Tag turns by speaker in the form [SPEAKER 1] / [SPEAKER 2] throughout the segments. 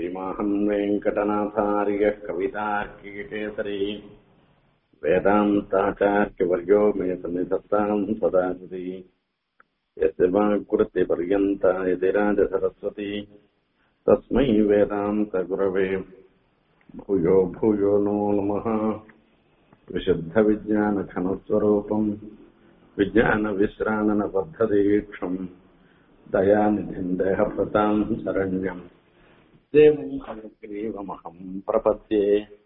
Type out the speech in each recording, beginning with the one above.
[SPEAKER 1] श्रीमाहम् वेङ्कटनाथार्यः कवितार्किकेसरी वेदान्ताचार्यवर्यो मे सन्निधत्ताम् सदा कृति यस्य वाक्कृत्यपर्यन्ता यति राजसरस्वती तस्मै वेदान्तगुरवे भूयो भूयो नो नमः विशुद्धविज्ञानघनस्वरूपम् विज्ञानविश्राणनपद्धतीक्षम् दयानिधिम् देहभृताम् शरण्यम् देवम् हयग्रीवमहम् प्रपद्ये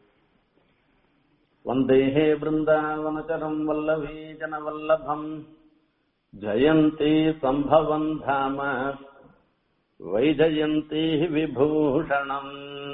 [SPEAKER 1] वन्देः वृन्दावनचरम् वल्लभी जनवल्लभम् जयन्ती सम्भवम् धाम वैजयन्ती விபூஷணம்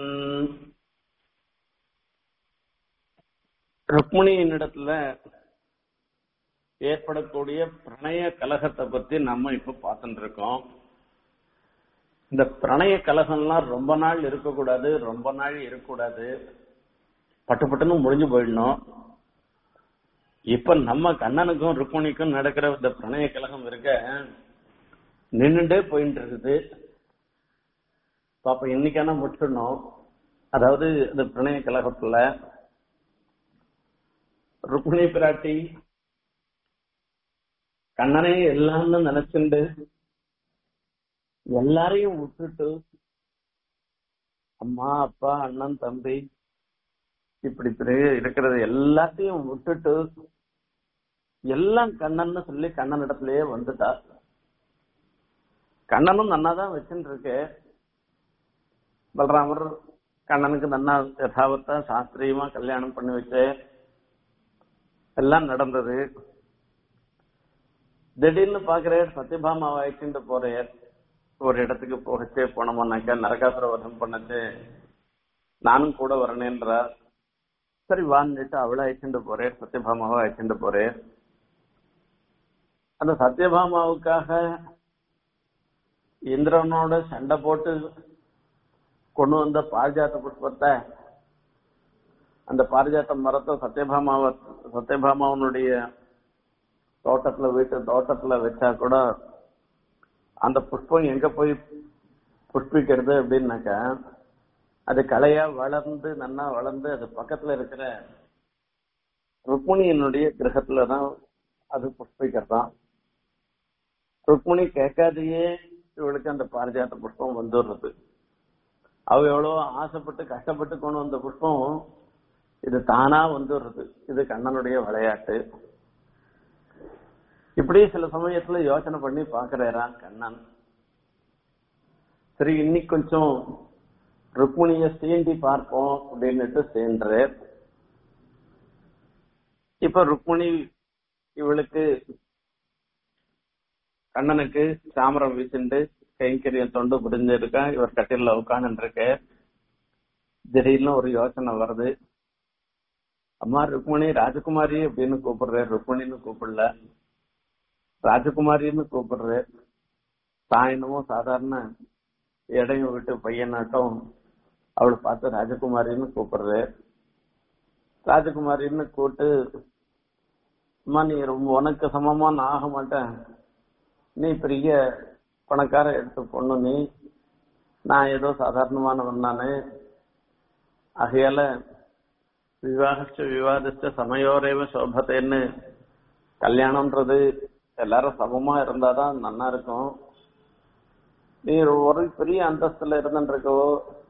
[SPEAKER 1] ருக்மிணியினிடத்துல ஏற்படக்கூடிய பிரணய கலகத்தை பத்தி நம்ம இப்ப பார்த்துட்டு இருக்கோம் இந்த பிரணய கலகம்லாம் ரொம்ப நாள் இருக்கக்கூடாது ரொம்ப நாள் இருக்கக்கூடாது பட்டு பட்டுன்னு முடிஞ்சு போயிடணும் இப்ப நம்ம கண்ணனுக்கும் ருக்மிணிக்கும் நடக்கிற இந்த பிரணய கலகம் இருக்க நின்னுட்டே போயிட்டு இருக்குது பாப்ப இன்னைக்கான முடிச்சிடணும் அதாவது இந்த பிரணய கலகத்துல ருக்மிணி பிராட்டி கண்ணனை எல்லாம்னு நினைச்சுண்டு எல்லாரையும் விட்டுட்டு அம்மா அப்பா அண்ணன் தம்பி இப்படி இப்படி இருக்கிறது எல்லாத்தையும் விட்டுட்டு எல்லாம் கண்ணன்னு சொல்லி கண்ணன் இடத்துலயே வந்துட்டா கண்ணனும் நன்னா தான் வச்சுட்டு இருக்கு பலராமர் கண்ணனுக்கு நன்னா யதாவத்தா சாஸ்திரியமா கல்யாணம் பண்ணி வச்சு எல்லாம் நடந்தது திடீர்னு பாக்குறேன் சத்யபாமாவை அழைச்சிட்டு போறேன் ஒரு இடத்துக்கு போகச்சே போனோம்னாக்கா நரகாசுர வதம் பண்ணச்சு நானும் கூட வரணுன்றார் சரி வான்னுட்டு அவளை அழைச்சிட்டு போறேன் சத்யபாமாவை அழைச்சிட்டு போறேன் அந்த சத்யபாமாவுக்காக இந்திரனோட சண்டை போட்டு கொண்டு வந்த பாரிஜாத்த புஷ்பத்தை அந்த பாரிஜாத்த மரத்தை சத்யபாமாவை சத்யபாமாவனுடைய தோட்டத்துல வீட்டு தோட்டத்துல வச்சா கூட அந்த புஷ்பம் எங்க போய் புஷ்பிக்கிறது அப்படின்னாக்கா அது கலையா வளர்ந்து நன்னா வளர்ந்து அது பக்கத்துல இருக்கிற ருக்மிணியினுடைய கிரகத்துலதான் அது புஷ்பிக்கிறதாம் ருக்மிணி கேட்காதையே இவளுக்கு அந்த பாரிஜாத்த புஷ்பம் வந்துடுறது அவ எவ்வளவு ஆசைப்பட்டு கஷ்டப்பட்டு கொண்டு வந்த புஷ்பம் இது தானா வந்துடுறது இது கண்ணனுடைய விளையாட்டு இப்படி சில சமயத்துல யோசனை பண்ணி பாக்குறாரான் கண்ணன் சரி இன்னைக்கு கொஞ்சம் ருக்மிணிய சீண்டி பார்ப்போம் அப்படின்னுட்டு சேர்ந்தார் இப்ப ருக்மிணி இவளுக்கு கண்ணனுக்கு சாமரம் வீசிண்டு கைங்கரியம் தொண்டு புரிஞ்சிருக்கா இவர் கட்டில உட்காந்து இருக்க திடீர்னு ஒரு யோசனை வருது அம்மா ருக்மிணி ராஜகுமாரி அப்படின்னு கூப்பிடுற ருக்மிணின்னு கூப்பிடல ராஜகுமாரின்னு கூப்பிடுற தான் என்னமோ சாதாரண இடையும் விட்டு பையனாட்டம் அவளை பார்த்து ராஜகுமாரின்னு கூப்பிடுற ராஜகுமாரின்னு கூப்பிட்டு அம்மா நீ ரொம்ப உனக்கு சமமா நான் ஆக மாட்டேன் நீ பெரிய பணக்கார எடுத்து பொண்ணு நீ நான் ஏதோ சாதாரணமானவன் நானு ஆகையால விவாகச்ச விவாதிச்ச சமயோரேவ சோபத்தைன்னு கல்யாணம்ன்றது எல்லாரும் சமமா இருந்தாதான் நல்லா இருக்கும் நீ ஒரு பெரிய அந்தஸ்துல இருந்துருக்கவோ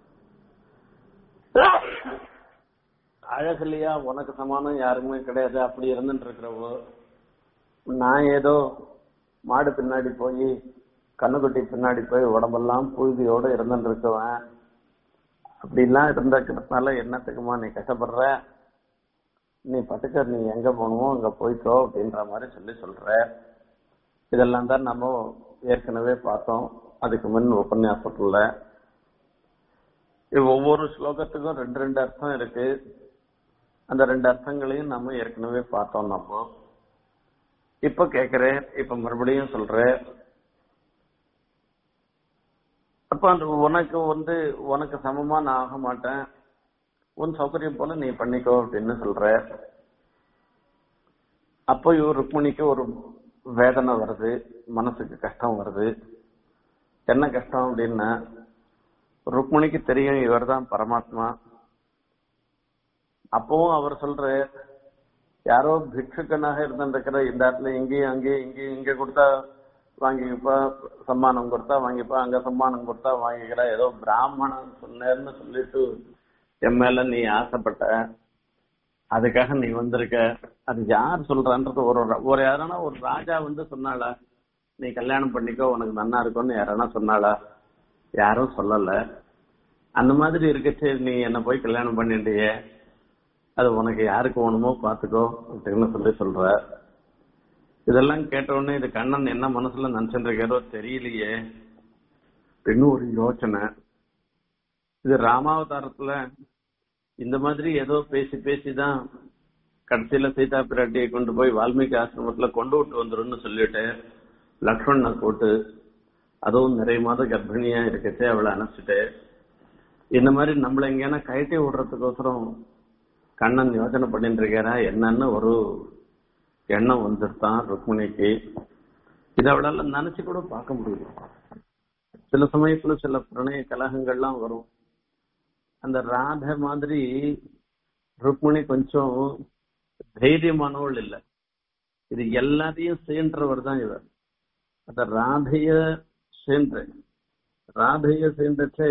[SPEAKER 1] அழகுலையா உனக்கு சமானம் யாருமே கிடையாது அப்படி இருந்துட்டு இருக்கிறவோ நான் ஏதோ மாடு பின்னாடி போய் கண்ணுக்குட்டி பின்னாடி போய் உடம்பெல்லாம் புழுதியோட இருந்துட்டு இருக்கவன் அப்படிலாம் இருந்திருக்கிறதுனால என்னத்துக்குமா நீ கஷ்டப்படுற நீ பட்டுக்க நீ எங்க போகணுமோ அங்க போய்க்கோ அப்படின்ற மாதிரி சொல்லி சொல்ற இதெல்லாம் தான் நம்ம ஏற்கனவே பார்த்தோம் அதுக்கு முன் உபன்யாசத்துல ஒவ்வொரு ஸ்லோகத்துக்கும் ரெண்டு ரெண்டு அர்த்தம் இருக்கு அந்த ரெண்டு அர்த்தங்களையும் நம்ம ஏற்கனவே பார்த்தோம் நம்ம இப்ப கேக்குறேன் இப்ப மறுபடியும் சொல்றேன் அப்ப அந்த உனக்கு வந்து உனக்கு சமமா நான் ஆக மாட்டேன் உன் சௌகரியம் போல நீ பண்ணிக்கோ அப்படின்னு சொல்ற அப்போ இவர் ருக்மிணிக்கு ஒரு வேதனை வருது மனசுக்கு கஷ்டம் வருது என்ன கஷ்டம் அப்படின்னா ருக்மணிக்கு தெரியும் இவர்தான் பரமாத்மா அப்பவும் அவர் சொல்ற யாரோ பிக்ஷுக்கனாக இருந்திருக்கிற இந்த இடத்துல இங்கேயும் அங்கேயும் இங்கேயும் இங்க கொடுத்தா வாங்கிப்பா சம்மானம் கொடுத்தா வாங்கிப்பா அங்க சம்மானம் கொடுத்தா வாங்கிக்கிற ஏதோ பிராமணன் சொன்னேன்னு சொல்லிட்டு என் மேல நீ ஆசைப்பட்ட அதுக்காக நீ வந்திருக்க அது யார் சொல்றான்றது ஒரு ஒரு யாரானா ஒரு ராஜா வந்து சொன்னாளா நீ கல்யாணம் பண்ணிக்கோ உனக்கு நன்னா இருக்கும்னு யாரானா சொன்னாளா யாரும் சொல்லல அந்த மாதிரி இருக்கச்சு நீ என்ன போய் கல்யாணம் பண்ணிட்டியே அது உனக்கு யாருக்கு வேணுமோ பாத்துக்கோ அப்படின்னு சொல்லி சொல்ற இதெல்லாம் கேட்ட உடனே இது கண்ணன் என்ன மனசுல நினைச்சுட்டு இருக்காரோ தெரியலையே அப்படின்னு ஒரு யோசனை இது ராமாவதாரத்துல இந்த மாதிரி ஏதோ பேசி பேசிதான் கடைசியில சீதா பிராட்டியை கொண்டு போய் வால்மீகி ஆசிரமத்துல கொண்டு விட்டு வந்துருன்னு சொல்லிட்டு லக்ஷ்மணனை போட்டு அதுவும் நிறைய மாத கர்ப்பிணியா இருக்கச்சே அவளை அனுப்பிச்சிட்டு இந்த மாதிரி நம்மள எங்கேனா கழட்டி விடுறதுக்கோசரம் கண்ணன் யோசனை பண்ணிட்டு இருக்காரா என்னன்னு ஒரு எண்ணம் வந்துருத்தான் ருக்மிணிக்கு இதை அவளால நினைச்சு கூட பார்க்க முடியல சில சமயத்துல சில பிரணய கலகங்கள்லாம் வரும் அந்த ராத மாதிரி ருக்மிணி கொஞ்சம் தைரியமானவள் இல்ல இது எல்லாத்தையும் சேர்ன்றவர் தான் இவர் அந்த ராதைய சேர்ந்த ராதைய சேர்ந்துட்டு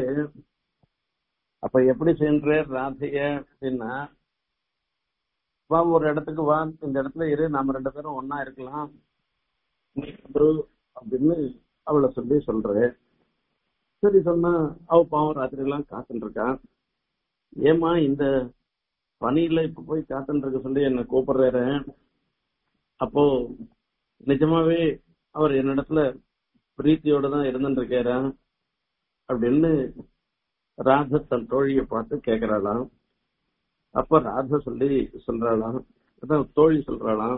[SPEAKER 1] அப்ப எப்படி சேர்ன்ற ராதைய அப்படின்னா வா ஒரு இடத்துக்கு வா இந்த இடத்துல இரு நாம ரெண்டு பேரும் ஒன்னா இருக்கலாம் நீ வந்துரு அப்படின்னு அவளை சொல்லி சொல்றேன் சரி சொன்னா அவ பாவம் ராத்திரி எல்லாம் காத்துட்டு இருக்கான் ஏமா இந்த பனியில இப்ப போய் காத்துட்டு இருக்க சொல்லி என்ன கூப்பிடுறாரு அப்போ நிஜமாவே அவர் என்னிடத்துல பிரீத்தியோட தான் இருந்துட்டு இருக்காரா அப்படின்னு ராத தன் தோழியை பார்த்து கேக்குறாளாம் அப்ப ராத சொல்லி சொல்றாளாம் அதான் தோழி சொல்றாளாம்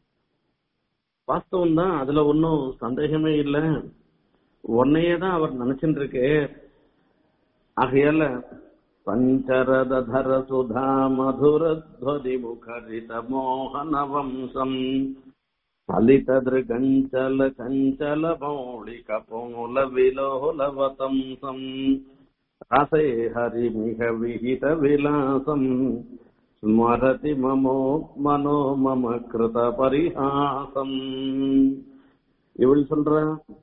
[SPEAKER 1] வாஸ்தவம் தான் அதுல ஒன்னும் சந்தேகமே இல்ல உன்னையே தான் அவர் நினைச்சுட்டு இருக்கு ஆகையால பஞ்சரதர சுதா மதுரத்வதி முகரித மோகன வம்சம் ஃபலிததிருகஞ்சல கஞ்சல மௌளிக போல விலோலவதம்சம் ரசே ஹரிமிக விஹித விலாசம் ஸ்மரதி மமோ மனோ மம கிருத பரிஹாசம் இவள் சொல்ற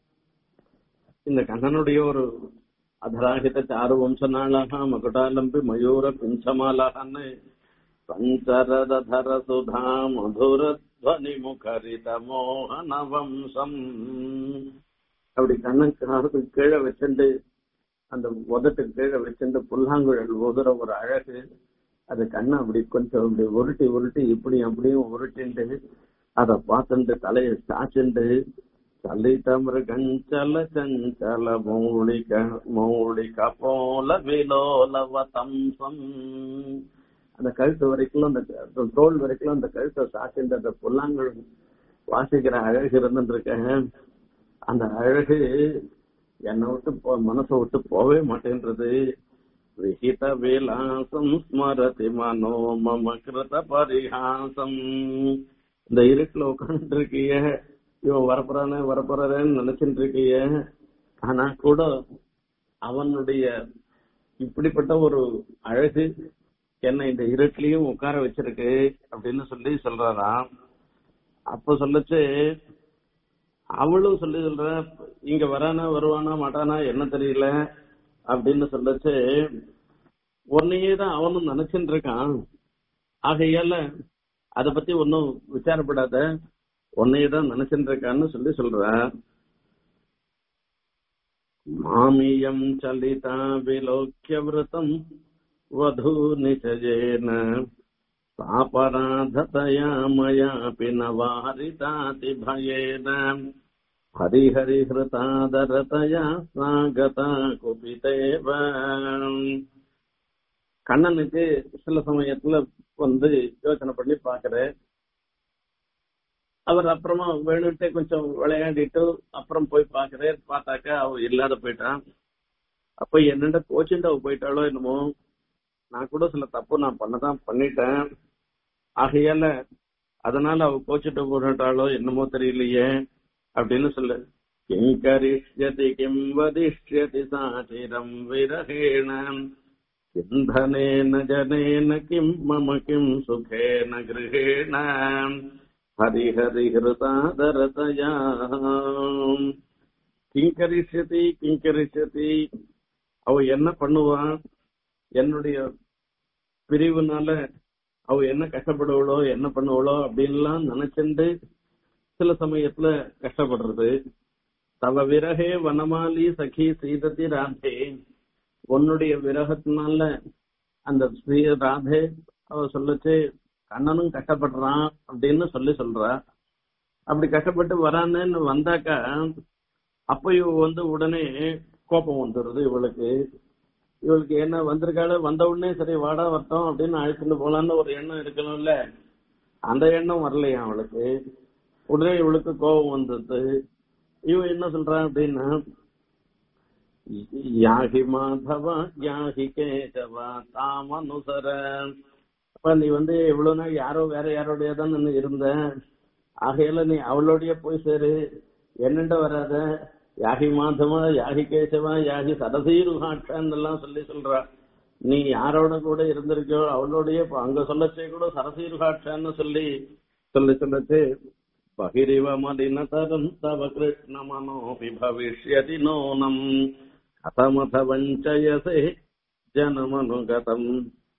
[SPEAKER 1] இந்த கண்ணனுடைய ஒரு அதராகித சாரு வம்சநாளாக மகுடாலம்பி மயூர பிஞ்சமாலான்னு பஞ்சரதர சுதா மதுரத்வனி முகரித மோகன வம்சம் அப்படி கண்ணன் காரத்துக்கு கீழே வச்சுட்டு அந்த உதட்டுக்கு கீழே வச்சுட்டு புல்லாங்குழல் உதுற ஒரு அழகு அது கண்ணை அப்படி கொஞ்சம் அப்படி உருட்டி உருட்டி இப்படி அப்படியும் உருட்டிண்டு அதை பார்த்துட்டு தலையை சாச்சுண்டு சலிதமிருகஞ்சல சஞ்சல மௌளிக மௌளிக போல விலோலவதம்சம் அந்த கழுத்து வரைக்கும் அந்த தோல் வரைக்கும் அந்த கழுத்தை சாத்தின்ற அந்த புல்லாங்குழல் வாசிக்கிற அழகு இருந்துருக்க அந்த அழகு என்னை விட்டு போ மனசை விட்டு போவே மாட்டேன்றது விஹித விலாசம் ஸ்மரதி மனோ மம கிருத பரிஹாசம் இந்த இருட்டுல உட்காந்துட்டு இருக்கிய இவன் வரப்போறானே வரப்போறானேன்னு நினைச்சிட்டு இருக்கிய ஆனா கூட அவனுடைய இப்படிப்பட்ட ஒரு அழகு என்னை இந்த இருட்டிலையும் உட்கார வச்சிருக்கு அப்படின்னு சொல்லி சொல்றாராம் அப்ப சொல்லச்சு அவளும் சொல்லி சொல்ற இங்க வரானா வருவானா மாட்டானா என்ன தெரியல அப்படின்னு சொல்லச்சு உன்னையே தான் அவனும் நினைச்சுட்டு இருக்கான் ஆகையால அத பத்தி ஒன்னும் விசாரப்படாத உன்னையே தான் நினைச்சுட்டு இருக்கான்னு சொல்லி சொல்ற மாமியம் சலிதா விலோக்கிய விரதம் वधू निचजेन सापराधतया मयापि न वारिताति भयेन हरिहरिहृतादरतया स्वागता कुपितेव கண்ணனுக்கு சில சமயத்துல வந்து யோசனை பண்ணி பாக்குறேன் அவர் அப்புறமா வேணுட்டே கொஞ்சம் விளையாடிட்டு அப்புறம் போய் பாக்குறேன் பார்த்தாக்கா அவ இல்லாத போயிட்டான் அப்ப என்னண்ட கோச்சிண்டு அவ போயிட்டாளோ என்னமோ நான் கூட சில தப்பு நான் பண்ணதான் பண்ணிட்டேன் ஆகையால அதனால அவ கோச்சிட்டு போட்டாலோ என்னமோ தெரியலையே அப்படின்னு சொல்லு किम् करिष्यति किम् वदिष्यति साचिरम् विरहेण किम् धनेन जनेन किम् मम किम् सुखेन गृहेण हरिहरिहृतादरतया கிங்கரிஷதி கிங்கரிஷதி அவ என்ன பண்ணுவா என்னுடைய பிரிவுனால அவ என்ன கஷ்டப்படுவளோ என்ன பண்ணுவளோ அப்படின்லாம் நினைச்சுண்டு சில சமயத்துல கஷ்டப்படுறது தவ விரகே வனமாலி சகி சீதத்தி ராதே உன்னுடைய விரகத்தினால அந்த ஸ்ரீ ராதே அவ சொல்லச்சு கண்ணனும் கஷ்டப்படுறான் அப்படின்னு சொல்லி சொல்றா அப்படி கஷ்டப்பட்டு வரான்னு வந்தாக்கா அப்ப இவ வந்து உடனே கோபம் வந்துடுது இவளுக்கு இவளுக்கு என்ன வந்திருக்காளு வந்த உடனே சரி வாடா வரட்டும் அப்படின்னு அழைச்சிட்டு போலான்னு ஒரு எண்ணம் இருக்கணும்ல அந்த எண்ணம் வரலையா அவளுக்கு உடனே இவளுக்கு கோபம் வந்தது இவன் என்ன சொல்றான் அப்படின்னா யாகி மாதவா யாகி கேசவா தாம் அனுசர அப்ப நீ வந்து இவ்வளவு நாள் யாரோ வேற யாரோடைய தான் இருந்த ஆகையில நீ அவளோடய போய் சேரு என்னண்ட வராத யாகி மாதவா யாகி கேசவா யாகி சரசீருகாட்சான்னு எல்லாம் சொல்லி சொல்றா நீ யாரோட கூட இருந்திருக்கோ அவளோடய அங்க சொல்லச்சே கூட சரசீருகாட்சான்னு சொல்லி சொல்லி சொல்லச்சு பகிரிவ மலினதரம் தவ கிருஷ்ண மனோபி பவிஷ்யதி நோனம் கதமத வஞ்சயசே ஜனமனுகதம்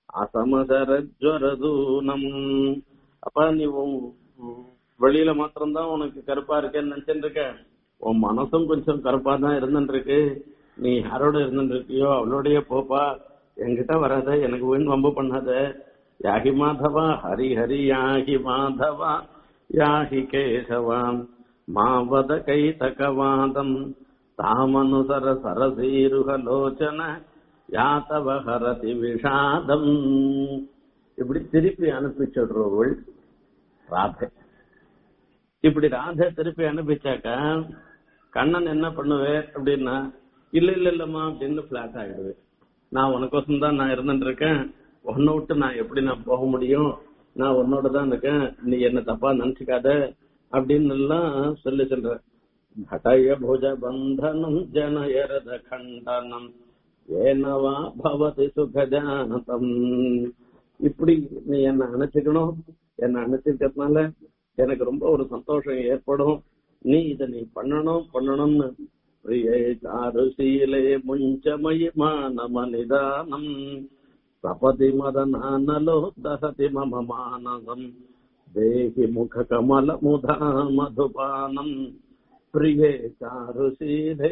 [SPEAKER 1] அசமசரஜ்வரதூனம் அப்ப நீ வெளியில மாத்திரம்தான் உனக்கு கருப்பா இருக்கேன்னு நினைச்சுட்டு இருக்க உன் மனசும் கொஞ்சம் கருப்பா தான் இருந்துட்டு இருக்கு நீ யாரோட இருந்துட்டு இருக்கியோ அவளோடய போப்பா என்கிட்ட வராத எனக்கு வீண் வம்பு பண்ணாத யாகி மாதவா ஹரி ஹரி யாகி மாதவா யாகி கேசவாம் மாவத கைதகவாதம் தாமனுசர சரசீருகலோச்சன யாத்தவ ஹரதி விஷாதம் இப்படி திருப்பி அனுப்பிச்சுடுறவள் ராதை இப்படி ராதை திருப்பி அனுப்பிச்சாக்கா கண்ணன் என்ன பண்ணுவேன் அப்படின்னா இல்ல இல்ல இல்லம்மா அப்படின்னு பிளாட் ஆயிடுது நான் உனக்கோசம் தான் நான் இருந்துட்டு இருக்கேன் உன்னை விட்டு நான் எப்படி நான் போக முடியும் நான் உன்னோட தான் இருக்கேன் நீ என்ன தப்பா நினைச்சுக்காத அப்படின்னு எல்லாம் சொல்லி சொல்ற घटय भुज बन्धनम् जनयरद खण्डनम् ஏனவா பவதி சுகஜானதம் இப்படி நீ என்ன அணைச்சுக்கணும் என்ன அணைச்சிருக்கிறதுனால எனக்கு ரொம்ப ஒரு சந்தோஷம் ஏற்படும் நீ இத நீ பண்ணணும் பண்ணணும்னு பிரியே சாருசீலே முஞ்சமயி மானம நிதானம் சபதி மதனானலோ தசதி மம மானசம் தேகி முக கமல முதா மதுபானம் பிரியே சாருசீலே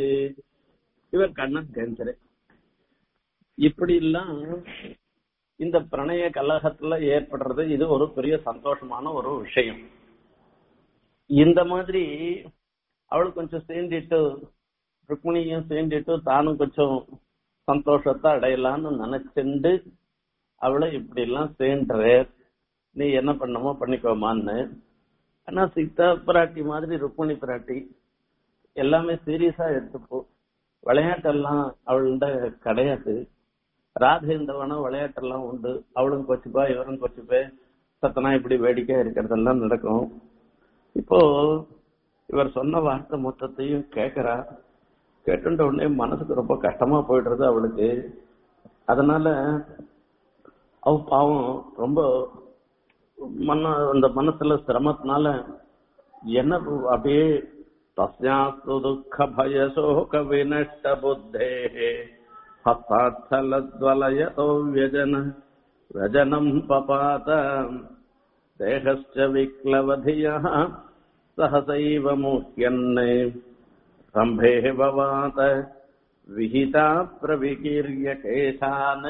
[SPEAKER 1] இவர் கண்ணன் கேன்சரே இப்படி எல்லாம் இந்த பிரணய கலகத்துல ஏற்படுறது இது ஒரு பெரிய சந்தோஷமான ஒரு விஷயம் இந்த மாதிரி அவள் கொஞ்சம் சேர்ந்துட்டு ருக்மிணியும் சேர்ந்துட்டு தானும் கொஞ்சம் சந்தோஷத்தை அடையலாம்னு நினைச்சுண்டு அவளை இப்படி எல்லாம் சேர்ன்ற நீ என்ன பண்ணமோ பண்ணிக்கோமான்னு ஆனா சீதா பிராட்டி மாதிரி ருக்மிணி பிராட்டி எல்லாமே சீரியஸா எடுத்துப்போ விளையாட்டெல்லாம் அவள்கிட்ட கிடையாது ராதை இருந்தவன விளையாட்டெல்லாம் உண்டு அவளும் கொச்சுப்பா இவரும் கொச்சுப்பே சத்தனா இப்படி வேடிக்கை இருக்கிறதெல்லாம் நடக்கும் இப்போ இவர் சொன்ன வார்த்தை மொத்தத்தையும் கேக்குறா கேட்டுட்ட உடனே மனசுக்கு ரொம்ப கஷ்டமா போயிடுறது அவளுக்கு அதனால அவ பாவம் ரொம்ப மன அந்த மனசுல சிரமத்தினால என்ன அப்படியே तस्यास्तु दुःखभयशोकविनष्टबुद्धेः हस्ताच्छलद्वलयतो व्यजन व्यजनम् पपात देहश्च विक्लवधियः सहसैव मुह्यन् रम्भेः भवात विहिता प्रविकीर्य केशान्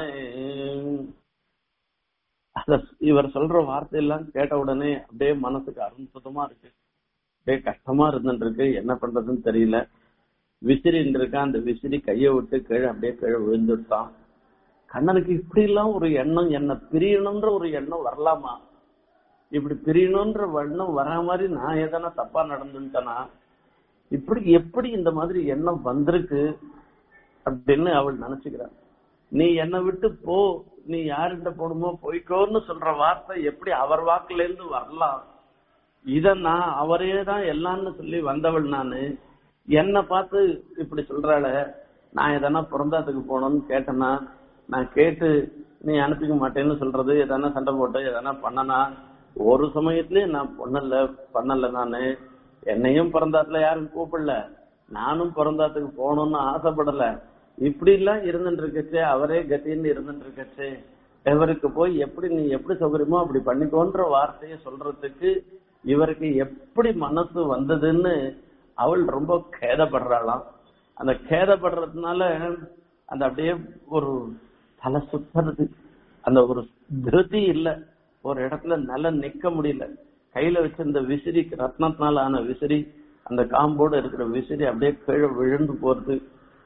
[SPEAKER 1] இவர் சொல்ற வார்த்தையெல்லாம் கேட்ட உடனே அப்படியே மனசுக்கு அருந்தமா இருக்கு அப்படியே கஷ்டமா இருந்துட்டு இருக்கு என்ன பண்றதுன்னு தெரியல விசிறி இருக்கான் அந்த விசிறி கைய விட்டு கீழே அப்படியே கீழே விழுந்துட்டான் கண்ணனுக்கு இப்படி எல்லாம் ஒரு எண்ணம் என்ன பிரியணும்ன்ற ஒரு எண்ணம் வரலாமா இப்படி பிரியணும்ன்ற எண்ணம் வரா மாதிரி நான் எதனா தப்பா நடந்துட்டேனா இப்படி எப்படி இந்த மாதிரி எண்ணம் வந்திருக்கு அப்படின்னு அவள் நினைச்சுக்கிறாள் நீ என்னை விட்டு போ நீ யாருகிட்ட போகணுமோ போய்க்கோன்னு சொல்ற வார்த்தை எப்படி அவர் வாக்குல இருந்து வரலாம் இத நான் அவரே தான் எல்லாம்னு சொல்லி வந்தவள் நானு என்ன பார்த்து இப்படி சொல்றாள நான் எதனா பிறந்தாத்துக்கு போகணும்னு கேட்டேன்னா நான் கேட்டு நீ அனுப்பிக்க மாட்டேன்னு சொல்றது எதனா சண்டை போட்டு எதனா பண்ணனா ஒரு சமயத்திலயும் நான் பொண்ணல பண்ணல நானு என்னையும் பிறந்தாத்துல யாரும் கூப்பிடல நானும் பிறந்தாத்துக்கு போகணும்னு ஆசைப்படல இப்படி எல்லாம் இருந்துட்டு இருக்கச்சே அவரே கத்தின்னு இருந்துட்டு இருக்கச்சே இவருக்கு போய் எப்படி நீ எப்படி சௌகரியமோ அப்படி பண்ணிக்கோன்ற வார்த்தையை சொல்றதுக்கு இவருக்கு எப்படி மனசு வந்ததுன்னு அவள் ரொம்ப கேதப்படுறாளாம் அந்த கேதப்படுறதுனால அந்த அப்படியே ஒரு தலை சுத்துறது அந்த ஒரு திருதி இல்ல ஒரு இடத்துல நல்லா நிக்க முடியல கையில வச்சிருந்த விசிறி ரத்னத்தினால ஆன விசிறி அந்த காம்போடு இருக்கிற விசிறி அப்படியே கீழே விழுந்து போறது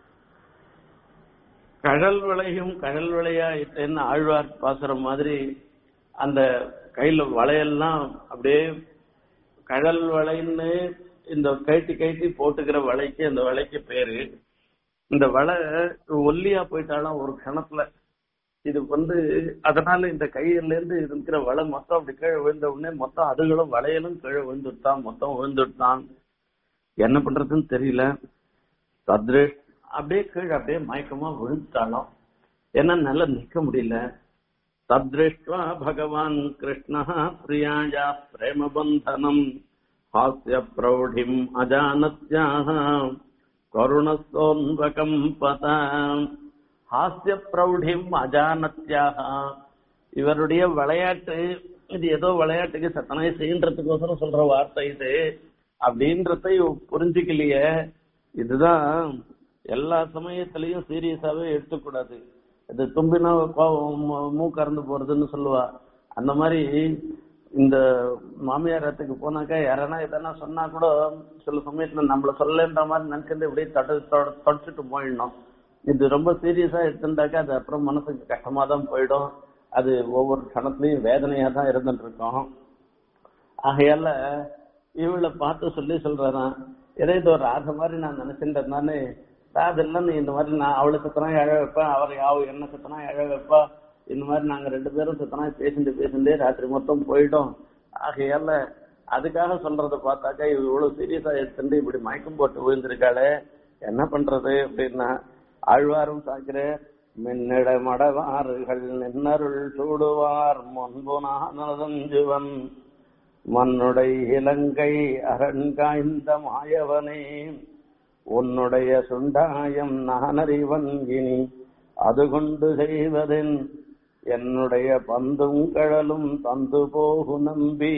[SPEAKER 1] கழல் விளையும் கழல் விளையாயிட்டேன்னு ஆழ்வார் பாசுற மாதிரி அந்த கையில வளையெல்லாம் அப்படியே கழல் வளைன்னு இந்த கைட்டி கைட்டி போட்டுக்கிற வளைக்கு அந்த வளைக்கு பேரு இந்த வலை ஒல்லியா போயிட்டாலும் ஒரு கணத்துல இது வந்து அதனால இந்த கையில இருந்து இருக்கிற வலை மொத்தம் அப்படி கீழே விழுந்த உடனே மொத்தம் அதுகளும் வளையலும் கீழே விழுந்துட்டான் மொத்தம் விழுந்துட்டான் என்ன பண்றதுன்னு தெரியல சத்ரேஷ் அப்படியே கீழே அப்படியே மயக்கமா விழுந்துட்டாலும் ஏன்னா நல்லா நிக்க முடியல தத்ருஷ்டுவா பகவான் கிருஷ்ண பிரியாயா பிரேமபந்தனம் ஹாஸ்ய பிரௌಢிம் அஜானத்யாக கருணஸ்தோன்வகம் பதாம் ஹாஸ்ய பிரௌಢிம் அஜானத்யாக இவருடைய விளையாட்டு இது ஏதோ விளையாட்டுக்கு சத்தனாய் செய்யறதுக்கோசரம் சொல்ற வார்த்தை இது அப்படின்றத இவ புரிஞ்சுக்கலையே இதுதான் எல்லா சமயத்திலையும் சீரியஸாவே எடுத்துக்கூடாது இது தும்பினா கோவம் மூக்கறந்து போறதுன்னு சொல்லுவா அந்த மாதிரி இந்த மாமியாரத்துக்கு போனாக்கா யாரனா எதனா சொன்னா கூட சில சமயத்துல நம்மள சொல்லன்ற மாதிரி நினைச்சிருந்து இப்படியே தடு தொடச்சிட்டு போயிடணும் இது ரொம்ப சீரியஸா எடுத்துட்டாக்கா அது அப்புறம் மனசுக்கு கஷ்டமா தான் போயிடும் அது ஒவ்வொரு கணத்துலயும் வேதனையா தான் இருந்துட்டு இருக்கோம் ஆகையால இவளை பார்த்து சொல்லி சொல்றாராம் ஏதோ இது ஒரு ஆசை மாதிரி நான் நினைச்சிருந்தேன் அதெல்லாம் நீ இந்த மாதிரி நான் அவளை சுத்தனா எழ வைப்பேன் அவர் யாவ என்ன சுத்தனா எழ வைப்பா இந்த மாதிரி நாங்க ரெண்டு பேரும் சுத்தனா பேசிட்டு பேசிட்டு ராத்திரி மொத்தம் போயிட்டோம் ஆகையால அதுக்காக சொல்றத பார்த்தாக்கா இவ இவ்வளவு சீரியஸா எடுத்துட்டு இப்படி மயக்கம் போட்டு விழுந்திருக்காளே என்ன பண்றது அப்படின்னா ஆழ்வாரும் சாக்கிற மின்னிட மடவாறுகள் நின்னருள் சூடுவார் முன்பு நானதஞ்சுவன் மன்னுடைய இலங்கை அரண்காய்ந்த மாயவனே உன்னுடைய சுண்டாயம் நான் அறிவன் இனி அது கொண்டு செய்வதென் என்னுடைய பந்தும் கழலும் தந்து போகு நம்பி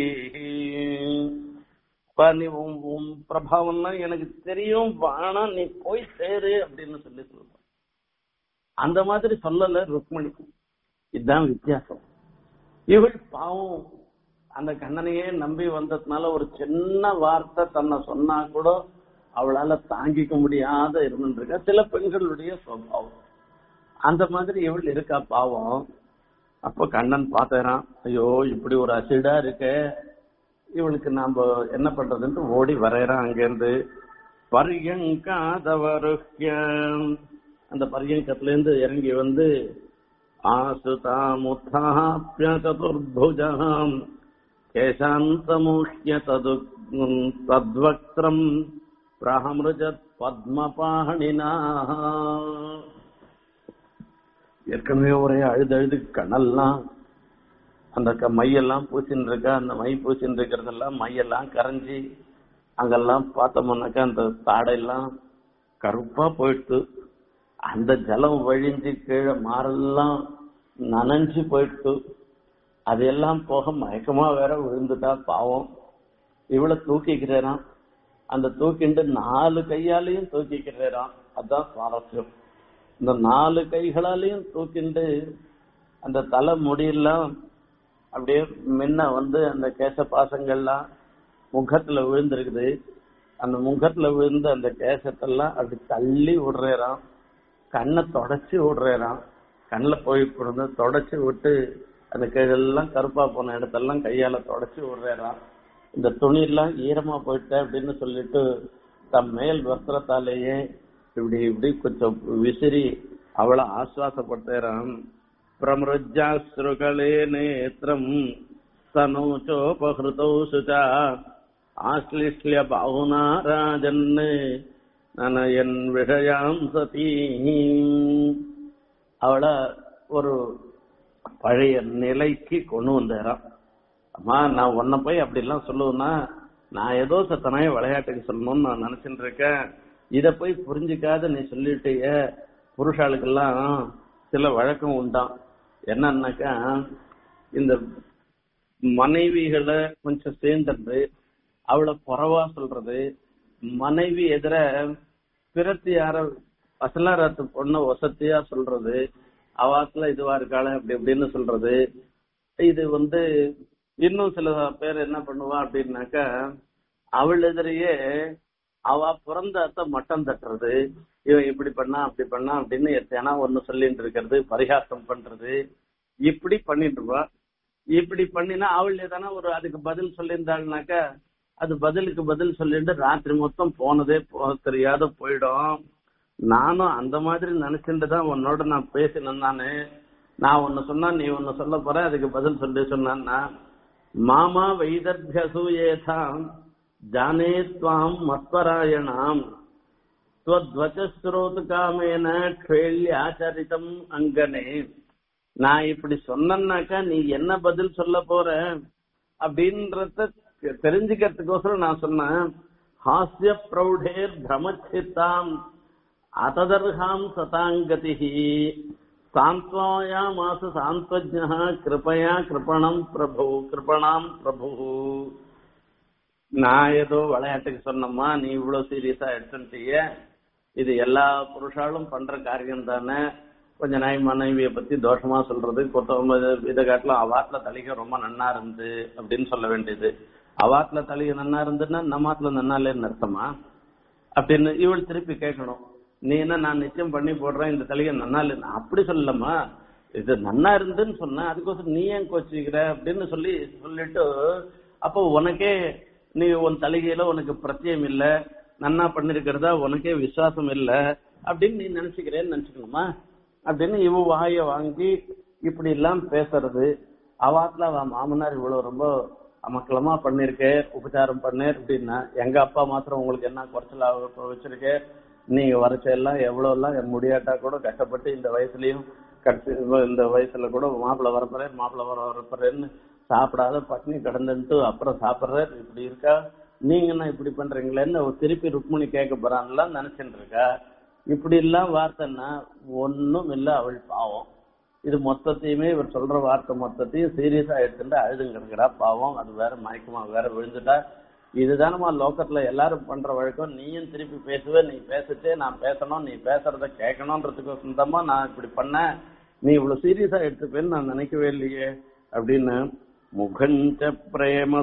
[SPEAKER 1] நீ உன் பிரபாவம்னா எனக்கு தெரியும் வானா நீ போய் சேரு அப்படின்னு சொல்லி சொல்லுவான் அந்த மாதிரி சொல்லல ருக்மணி இதுதான் வித்தியாசம் இவள் பாவம் அந்த கண்ணனையே நம்பி வந்ததுனால ஒரு சின்ன வார்த்தை தன்னை சொன்னா கூட அவளால தாங்கிக்க முடியாத இருந்துருக்கா சில பெண்களுடைய சுவாவம் அந்த மாதிரி இவள் இருக்கா பாவம் அப்ப கண்ணன் பாத்துறான் ஐயோ இப்படி ஒரு அசிடா இருக்க இவளுக்கு நாம என்ன பண்றதுன்ட்டு ஓடி வரையறான் அங்கிருந்து பரியங்காதவருஹ்ய அந்த பரியங்கத்துல இருந்து இறங்கி வந்து ஆசுதாமுத்தாப்பிய சதுர்புஜாம் கேசாந்தமுஹ்ய தது தத்வக்திரம் பிரஹமிருஜத் பத்மபாணினா ஏற்கனவே ஒரே அழுது அழுது கண்ணெல்லாம் அந்த க- மையெல்லாம் பூசின்னு இருக்கா அந்த மை பூசின்னு இருக்கிறதெல்லாம் மையெல்லாம் கரைஞ்சி அங்கெல்லாம் பார்த்தோம்னாக்கா அந்த தாடையெல்லாம் கருப்பா போயிட்டு அந்த ஜலம் வழிஞ்சு கீழே மாரெல்லாம் நனைஞ்சு போயிட்டு அதெல்லாம் போக மயக்கமா வேற விழுந்துட்டா பாவம் இவளை தூக்கிக்கிறாராம் அந்த தூக்கிண்டு நாலு கையாலையும் தூக்கிக்கிறாராம் அதான் சுவாரஸ்யம் இந்த நாலு கைகளாலையும் தூக்கிண்டு அந்த தலை முடியெல்லாம் அப்படியே முன்ன வந்து அந்த கேச பாசங்கள்லாம் முகத்துல விழுந்திருக்குது அந்த முகத்துல விழுந்த அந்த கேசத்தெல்லாம் அப்படி தள்ளி விடுறாராம் கண்ணை தொடச்சி விடுறாராம் கண்ணில் போய் கொடுத்து தொடச்சி விட்டு அந்த கீழெல்லாம் கருப்பா போன இடத்தெல்லாம் கையால தொடச்சி விடுறாராம் இந்த துணியெல்லாம் ஈரமா போயிட்ட அப்படின்னு சொல்லிட்டு தம் மேல் வஸ்திரத்தாலேயே இப்படி இப்படி கொஞ்சம் விசிறி அவளை ஆஸ்வாசப்படுத்துறான் பிரமருஜாஸ்ருகளே நேத்திரம் சனோச்சோபஹிருதௌ சுச்சா ஆஸ்லிஷ்ய பாவுனா ராஜன் நனயன் விஷயாம் சதீ அவளை ஒரு பழைய நிலைக்கு கொண்டு வந்தாராம் அம்மா நான் உன்னை போய் அப்படிலாம் சொல்லுவேன்னா நான் ஏதோ சத்தனாய விளையாட்டுக்கு சொல்லணும்னு நான் நினைச்சிட்டு இருக்கேன் இத போய் புரிஞ்சுக்காத நீ சொல்லிட்டிய புருஷாளுக்கெல்லாம் சில வழக்கம் உண்டாம் என்னன்னாக்கா இந்த மனைவிகளை கொஞ்சம் சேர்ந்துட்டு அவளை குறவா சொல்றது மனைவி எதிர பிறத்து யார வசலாரத்து பொண்ண வசதியா சொல்றது அவாத்துல இதுவா இருக்காள அப்படி இப்படின்னு சொல்றது இது வந்து இன்னும் சில பேர் என்ன பண்ணுவா அப்படின்னாக்கா அவள் எதிரையே அவ பிறந்த அத்தை மட்டம் தட்டுறது இவன் இப்படி பண்ணா அப்படி பண்ணா அப்படின்னு எத்தனா ஒண்ணு சொல்லிட்டு இருக்கிறது பரிகாசம் பண்றது இப்படி பண்ணிட்டு இருப்பா இப்படி பண்ணினா அவள் எதனா ஒரு அதுக்கு பதில் சொல்லியிருந்தாள்னாக்கா அது பதிலுக்கு பதில் சொல்லிட்டு ராத்திரி மொத்தம் போனதே போக தெரியாத போயிடும் நானும் அந்த மாதிரி நினைச்சுட்டு தான் உன்னோட நான் பேசினேன் நானு நான் ஒன்னு சொன்னா நீ ஒன்னு சொல்ல போற அதுக்கு பதில் சொல்லி சொன்னான்னா மாமா வைதர்பியசூயேதாம் ஜானே துவாம் மத்வராயணாம் ஸ்ரோத்து காமேன ஆச்சரித்தம் அங்கனே நான் இப்படி சொன்னேன்னாக்கா நீ என்ன பதில் சொல்ல போற அப்படின்றத தெரிஞ்சுக்கிறதுக்கோசரம் நான் சொன்னேன் ஹாஸ்ய பிரௌடேர் பிரமச்சித்தாம் அததர்ஹாம் சதாங்கதி சாந்த்வாயா மாச சாந்த்வஜ கிருபயா கிருபணம் பிரபு கிருபணாம் பிரபு நான் ஏதோ விளையாட்டுக்கு சொன்னம்மா நீ இவ்வளவு சீரியஸா எடுத்துட்டிய இது எல்லா புருஷாலும் பண்ற காரியம் தானே கொஞ்ச நாய் மனைவிய பத்தி தோஷமா சொல்றது கொத்தவங்க இதை காட்டிலும் அவாத்துல தலிக ரொம்ப நன்னா இருந்து அப்படின்னு சொல்ல வேண்டியது அவாத்துல தலிக நன்னா இருந்துன்னா நம்மாத்துல நன்னாலேன்னு அர்த்தமா அப்படின்னு இவள் திருப்பி கேட்கணும் நீ என்ன நான் நிச்சயம் பண்ணி போடுறேன் இந்த தலிகை நன்னா இல்லை அப்படி சொல்லலம்மா இது நன்னா இருந்துன்னு சொன்ன அதுக்கோசரம் நீ ஏன் கோச்சிக்கிற அப்படின்னு சொல்லி சொல்லிட்டு அப்போ உனக்கே நீ உன் தலிகையில உனக்கு பிரத்யம் இல்ல நன்னா பண்ணிருக்கிறதா உனக்கே விசுவாசம் இல்ல அப்படின்னு நீ நினைச்சுக்கிறேன்னு நினைச்சுக்கணுமா அப்படின்னு இவ வாய வாங்கி இப்படி எல்லாம் பேசுறது அவாத்துல அவன் மாமனார் இவ்வளவு ரொம்ப அமக்கலமா பண்ணிருக்க உபச்சாரம் பண்ணேர் அப்படின்னா எங்க அப்பா மாத்திரம் உங்களுக்கு என்ன குறைச்சலா வச்சிருக்க நீங்க வரைச்ச எல்லாம் எவ்வளவு எல்லாம் முடியாட்டா கூட கஷ்டப்பட்டு இந்த வயசுலயும் கடைசி இந்த வயசுல கூட மாப்பிள்ள வரப்போறேன் மாப்பிள்ள வர வரப்போறேன்னு சாப்பிடாத பட்னி கிடந்துட்டு அப்புறம் சாப்பிடுறாரு இப்படி இருக்கா நீங்க என்ன இப்படி பண்றீங்களேன்னு திருப்பி ருக்மணி கேட்க போறான்லாம் நினைச்சுட்டு இருக்கா இப்படி எல்லாம் வார்த்தைன்னா ஒன்னும் இல்ல அவள் பாவம் இது மொத்தத்தையுமே இவர் சொல்ற வார்த்தை மொத்தத்தையும் சீரியஸா எடுத்துட்டு அழுதுங்க இருக்கிறா பாவம் அது வேற மயக்கமா வேற விழுந்துட்டா இதுதானமா லோக்கத்துல எல்லாரும் பண்ற வழக்கம் நீயும் திருப்பி பேசுவ நீ பேசிட்டே நான் பேசணும் நீ பேசுறத கேட்கணும்ன்றதுக்கு சொந்தமா நான் இப்படி பண்ணேன் நீ இவ்வளவு சீரியஸா எடுத்துப்பேன்னு நான் நினைக்கவே இல்லையே அப்படின்னு முகஞ்ச பிரேம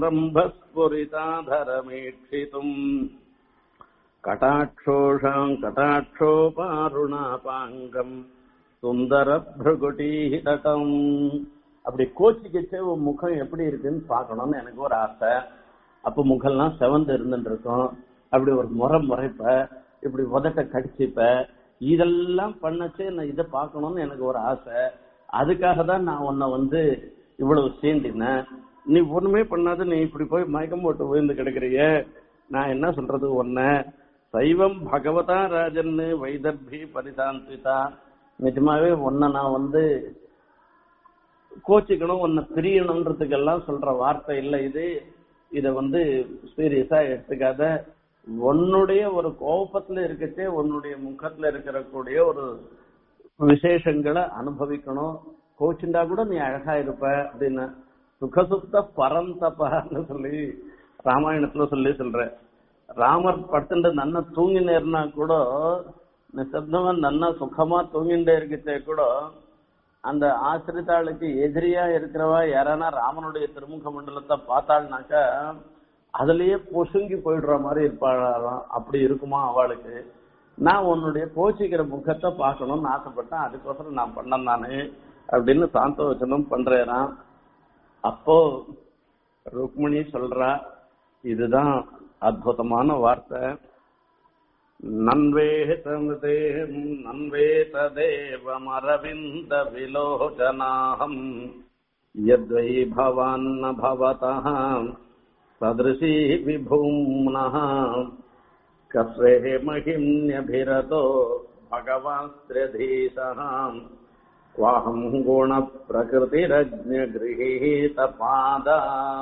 [SPEAKER 1] சம்ரம்பஸ்புரிதாதரமீட்சித்தும் கட்டாட்சோஷாம் கட்டாட்சோபாருணாபாங்கம் சுந்தர பிரகுடீதகம் அப்படி கோச்சிக்கிச்சே உன் முகம் எப்படி இருக்குன்னு பார்க்கணும்னு எனக்கு ஒரு ஆசை அப்ப முகம்லாம் செவந்து இருந்துட்டு இருக்கும் அப்படி ஒரு முறை முறைப்ப இப்படி உதட்ட கடிச்சிப்ப இதெல்லாம் பண்ணச்சே நான் இதை பார்க்கணும்னு எனக்கு ஒரு ஆசை அதுக்காக தான் நான் உன்னை வந்து இவ்வளவு சீண்டினேன் நீ ஒண்ணுமே பண்ணாத நீ இப்படி போய் மயக்கம் போட்டு விழுந்து கிடக்குறிய நான் என்ன சொல்றது ஒன்ன சைவம் பகவதா ராஜன் வைதர்பி பரிசாந்திதா நிஜமாவே உன்னை நான் வந்து கோச்சிக்கணும் உன்னை பிரியணுன்றதுக்கெல்லாம் சொல்ற வார்த்தை இல்லை இது இத வந்து சீரியஸா எடுத்துக்காத உன்னுடைய ஒரு கோபத்துல இருக்கச்சே உன்னுடைய முகத்துல இருக்கிற கூடிய ஒரு விசேஷங்களை அனுபவிக்கணும் கோச்சுண்டா கூட நீ அழகா இருப்ப அப்படின்னு சுகசுப்த பரந்தப்பான்னு சொல்லி ராமாயணத்துல சொல்லி சொல்ற ராமர் படுத்துட்டு நன்னா தூங்கினேர்னா கூட நிசப்தமா நன்னா சுகமா தூங்கிட்டே இருக்கச்சே கூட அந்த ஆசிரித்தாளுக்கு எதிரியா இருக்கிறவா யாரானா ராமனுடைய திருமுக மண்டலத்தை பார்த்தாள்னாக்கா அதுலயே பொசுங்கி போயிடுற மாதிரி இருப்பாளாம் அப்படி இருக்குமா அவளுக்கு நான் உன்னுடைய கோச்சிக்கிற முகத்தை பார்க்கணும்னு ஆசைப்பட்டேன் அதுக்கோசரம் நான் பண்ணேன் நானு அப்படின்னு சாந்தவச்சனம் பண்றேன் அப்போ ருக்மிணி சொல்றா இதுதான் அற்புதமான வார்த்தை நன்வேதேம் நன்வேதேவமரவிந்த விலோச்சனாகம் யத்வை பவாन्न भवतः சதிருஷி விபூம்னः कस्वेः महिम्न्यभिरतो भगवास्त्र्यधीशः क्वाहं गुणप्रकृतिरज्ञगृहीतपादा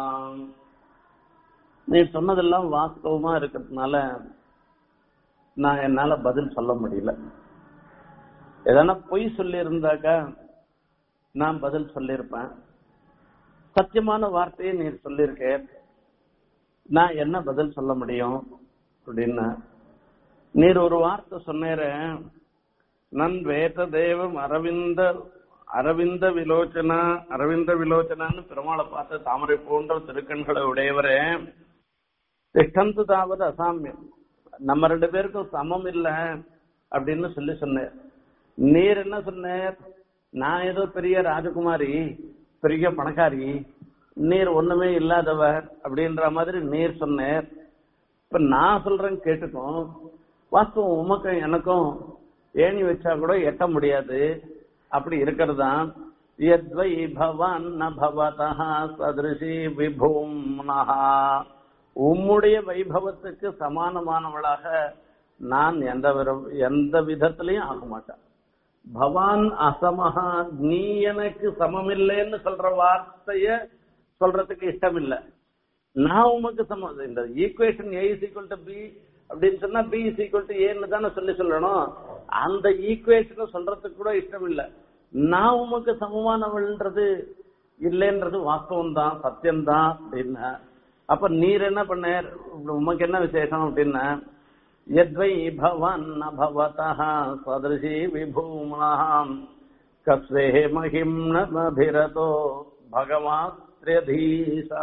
[SPEAKER 1] நீ சொன்னதெல்லாம் வாஸ்தவமா இருக்கிறதுனால நான் என்னால பதில் சொல்ல முடியல எதனா பொய் சொல்லி இருந்தாக்கா நான் பதில் சொல்லியிருப்பேன் சத்தியமான வார்த்தையை நீ சொல்லியிருக்க நான் என்ன பதில் சொல்ல முடியும் அப்படின்னா நீர் ஒரு வார்த்தை சொன்னேற நன் வேத தேவம் அரவிந்த அரவிந்த விலோச்சனா அரவிந்த விலோச்சனான்னு பெருமாளை பார்த்து தாமரை போன்ற திருக்கண்களை உடையவரே திஷ்டந்து தாவது அசாமியம் நம்ம ரெண்டு பேருக்கும் சமம் இல்ல அப்படின்னு சொல்லி சொன்னேன் நீர் என்ன சொன்னார் நான் ஏதோ பெரிய ராஜகுமாரி பெரிய பணக்காரி நீர் ஒண்ணுமே இல்லாதவர் அப்படின்ற மாதிரி நீர் சொன்னார் இப்ப நான் சொல்றேன் கேட்டுக்கும் வாஸ்தவம் உமக்கும் எனக்கும் ஏணி வச்சா கூட எட்ட முடியாது அப்படி இருக்கிறதா யத்வை பவான் ந பவதா சதிருஷி விபூம்னஹா உம்முடைய வைபவத்துக்கு சமானமானவளாக நான் எந்த விர- எந்த விதத்திலையும் ஆக மாட்டேன் பவான் அசமஹா நீ எனக்கு சமமில்லைன்னு சொல்ற வார்த்தைய சொல்றதுக்கு இஷ்டம் இல்ல நான் உமக்கு சமம் இந்த equation A is equal to B அப்படின்னு சொன்னா பி இஸ் ஈக்குவல் டு ஏன்னு தானே சொல்லி சொல்லணும் அந்த ஈக்குவேஷனை சொல்றதுக்கு கூட இஷ்டம் இல்ல நான் உமக்கு சமமானவள்ன்றது இல்லைன்றது வாஸ்தவம் தான் சத்தியம் தான் அப்படின்னா அப்ப நீர் என்ன பண்ண உமக்கு என்ன விசேஷம் அப்படின்னா यद्वै भवन्न भवतः सदृशी विभूम्नाम् कस्वेः महिम् न अभिरतो भगवात्र्यधीशः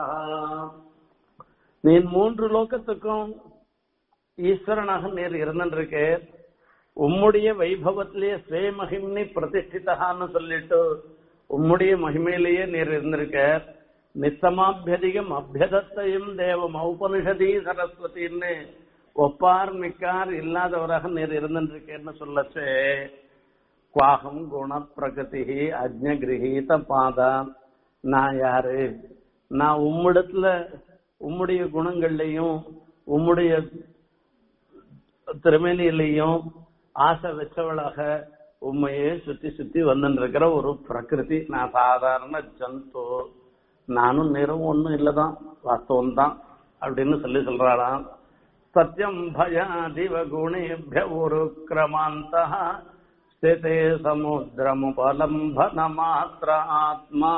[SPEAKER 1] நீ மூன்று லோகத்துக்கும் ஈஸ்வரனாக நீர் இருந்திருக்கே உம்முடைய வைபவத்திலேயே ஸ்வே மகிம்னி பிரதிஷ்டிதான்னு சொல்லிட்டு உம்முடைய மகிமையிலேயே நீர் இருந்திருக்க நித்தமாபியதிகம் அபியதத்தையும் தேவம் ஔபனிஷதி சரஸ்வதின்னு ஒப்பார் மிக்கார் இல்லாதவராக நீர் இருந்திருக்கேன்னு சொல்லச்சே குவாகம் குண பிரகதி அஜ்ஞ கிரகீத பாதா நான் யாரு நான் உம்மிடத்துல உம்முடைய குணங்கள்லையும் உம்முடைய திறமையிலையும் ஆசை வச்சவளாக உண்மையே சுத்தி சுத்தி வந்துருக்கிற ஒரு பிரகிருதி நான் சாதாரண ஜந்து நானும் நிறம் ஒண்ணும் இல்லதான் வாஸ்தவம் தான் அப்படின்னு சொல்லி சொல்றாளாம் சத்யம் பயாதிவ குணேபிய ஒரு கிரமாந்த ஸ்திதே சமுத்திரமுபலம்பன மாத்திர ஆத்மா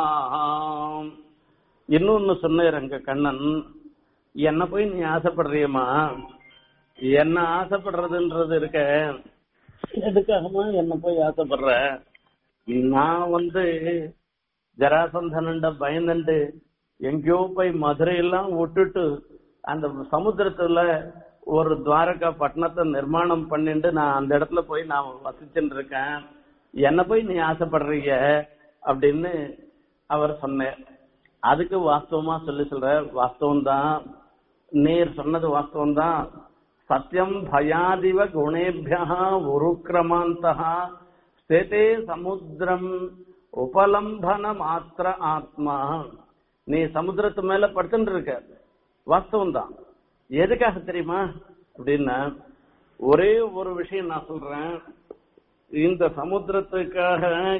[SPEAKER 1] இன்னொன்னு சொன்னார் அங்க கண்ணன் என்ன போய் நீ ஆசைப்படுறியம்மா என்ன ஆசைப்படுறதுன்றது இருக்க எதுக்காகமா என்ன போய் ஆசைப்படுற நான் வந்து ஜராசந்தனண்ட பயந்துண்டு எங்கேயோ போய் மதுரையெல்லாம் விட்டுட்டு அந்த சமுத்திரத்துல ஒரு துவாரகா பட்டணத்தை நிர்மாணம் பண்ணிட்டு நான் அந்த இடத்துல போய் நான் வசிச்சுட்டு இருக்கேன் என்ன போய் நீ ஆசைப்படுறீங்க அப்படின்னு அவர் சொன்னார் அதுக்கு வாஸ்தவமா சொல்லி சொல்ற வாஸ்தவம் தான் நீர் சொன்னது வாஸ்தவம் தான் சத்தியம் பயாதிவ குணேபியா உருக்கிரமாந்தா ஸ்தேதே சமுத்திரம் உபலம்பன மாத்திர ஆத்மா நீ சமுத்திரத்து மேல படுத்துட்டு இருக்க வாஸ்தவம் தான் எதுக்காக தெரியுமா அப்படின்னா ஒரே ஒரு விஷயம் நான் சொல்றேன் இந்த சமுத்திரத்துக்காக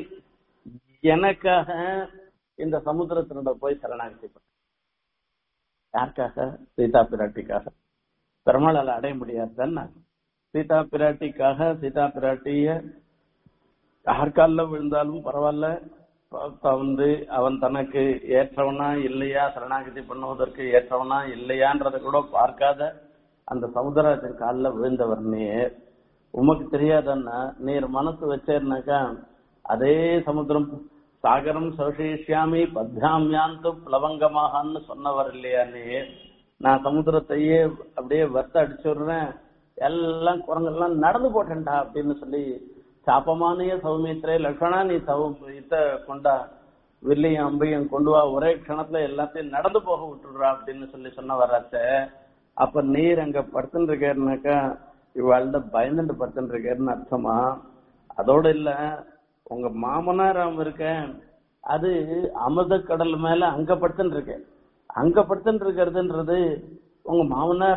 [SPEAKER 1] எனக்காக இந்த சமுத்திரத்தினோட போய் சரணாகதி பண்ண யாருக்காக சீதா பிராட்டிக்காக பெருமாளால் அடைய முடியாது தானே சீதா பிராட்டிக்காக சீதா பிராட்டிய யார்காலில் விழுந்தாலும் பரவாயில்ல ப- வந்து அவன் தனக்கு ஏற்றவனா இல்லையா சரணாகதி பண்ணுவதற்கு ஏற்றவனா இல்லையான்றத கூட பார்க்காத அந்த சமுத்திரத்தின் காலில் விழுந்தவர் நீர் உமக்கு தெரியாதன்னா நீர் மனசு வச்சேர்னாக்கா அதே சமுத்திரம் சாகரம் சோஷிஷ்யாமி பத்யாமியாந்து பிளவங்கமாகன்னு சொன்னவர் இல்லையா நீர் நான் சமுத்திரத்தையே அப்படியே வத்த அடிச்சுடுறேன் எல்லாம் குரங்கெல்லாம் நடந்து போட்டேன்டா அப்படின்னு சொல்லி சாப்பமானிய சௌமித்ரே லக்ஷணா நீ சௌ இத்த கொண்டா வில்லையும் அம்பையும் கொண்டு வா ஒரே க்ஷணத்துல எல்லாத்தையும் நடந்து போக விட்டுடுறா அப்படின்னு சொல்லி சொன்ன வராச்ச அப்ப நீர் அங்க படுத்துட்டு இருக்காருனாக்கா இவாழ்ந்த பயந்துட்டு படுத்துட்டு இருக்காருன்னு அர்த்தமா அதோட இல்ல உங்க மாமனார் அவன் இருக்க அது அமிர்த கடல் மேல அங்க படுத்துட்டு இருக்க அங்க படுத்துட்டு இருக்கிறதுன்றது உங்க மாமனார்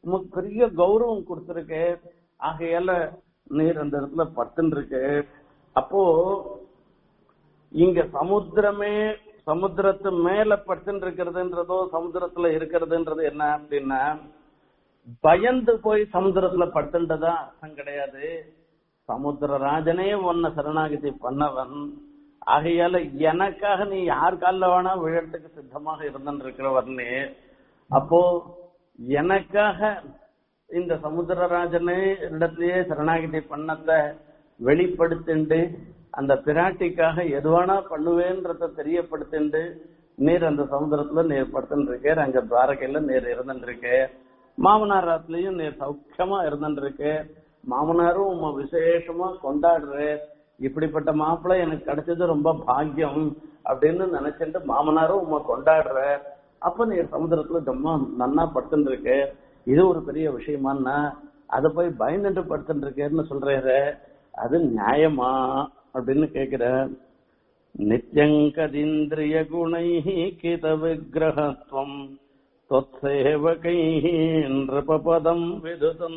[SPEAKER 1] உமக்கு பெரிய கௌரவம் கொடுத்துருக்கு ஆகையால நீர் அந்த இடத்துல பத்துன்னு இருக்கு அப்போ இங்க சமுத்திரமே சமுத்திரத்து மேல படுத்துன்னு இருக்கிறதுன்றதோ சமுத்திரத்துல இருக்கிறதுன்றது என்ன அப்படின்னா பயந்து போய் சமுத்திரத்துல படுத்துன்றதா அர்த்தம் கிடையாது சமுத்திரராஜனே உன்னை சரணாகதி பண்ணவன் ஆகையால எனக்காக நீ யார் காலில் வேணா விழறதுக்கு சித்தமாக இருந்துன்னு இருக்கிறவர்னே அப்போ எனக்காக இந்த சமுத்திரராஜனே இடத்திலேயே சரணாகதி பண்ணத்தை வெளிப்படுத்திண்டு அந்த பிராட்டிக்காக எதுவானா பண்ணுவேன்றத தெரியப்படுத்திண்டு நீர் அந்த சமுத்திரத்துல நீர் படுத்துட்டு இருக்கார் அங்க துவாரகையில நீர் இருந்துட்டு இருக்கு மாமனார் ராத்துலயும் நீர் சௌக்கியமா இருந்துட்டு இருக்கு மாமனாரும் உங்க விசேஷமா கொண்டாடுற இப்படிப்பட்ட மாப்பிள்ளை எனக்கு கிடைச்சது ரொம்ப பாக்கியம் அப்படின்னு நினைச்சிட்டு மாமனாரும் உங்க கொண்டாடுற அப்ப நீர் சமுத்திரத்துல ஜம்மா நன்னா படுத்துட்டு இருக்கு இது ஒரு பெரிய விஷயமான்னா அதை போய் பயந்துட்டு படுத்துட்டு இருக்கேன்னு சொல்றாரு அது நியாயமா அப்படின்னு கேக்குற நித்யங்கதிந்திரிய குணை கித விக்கிரகத்துவம் त्वत्सेवकैः नृपपदम् विधुतम्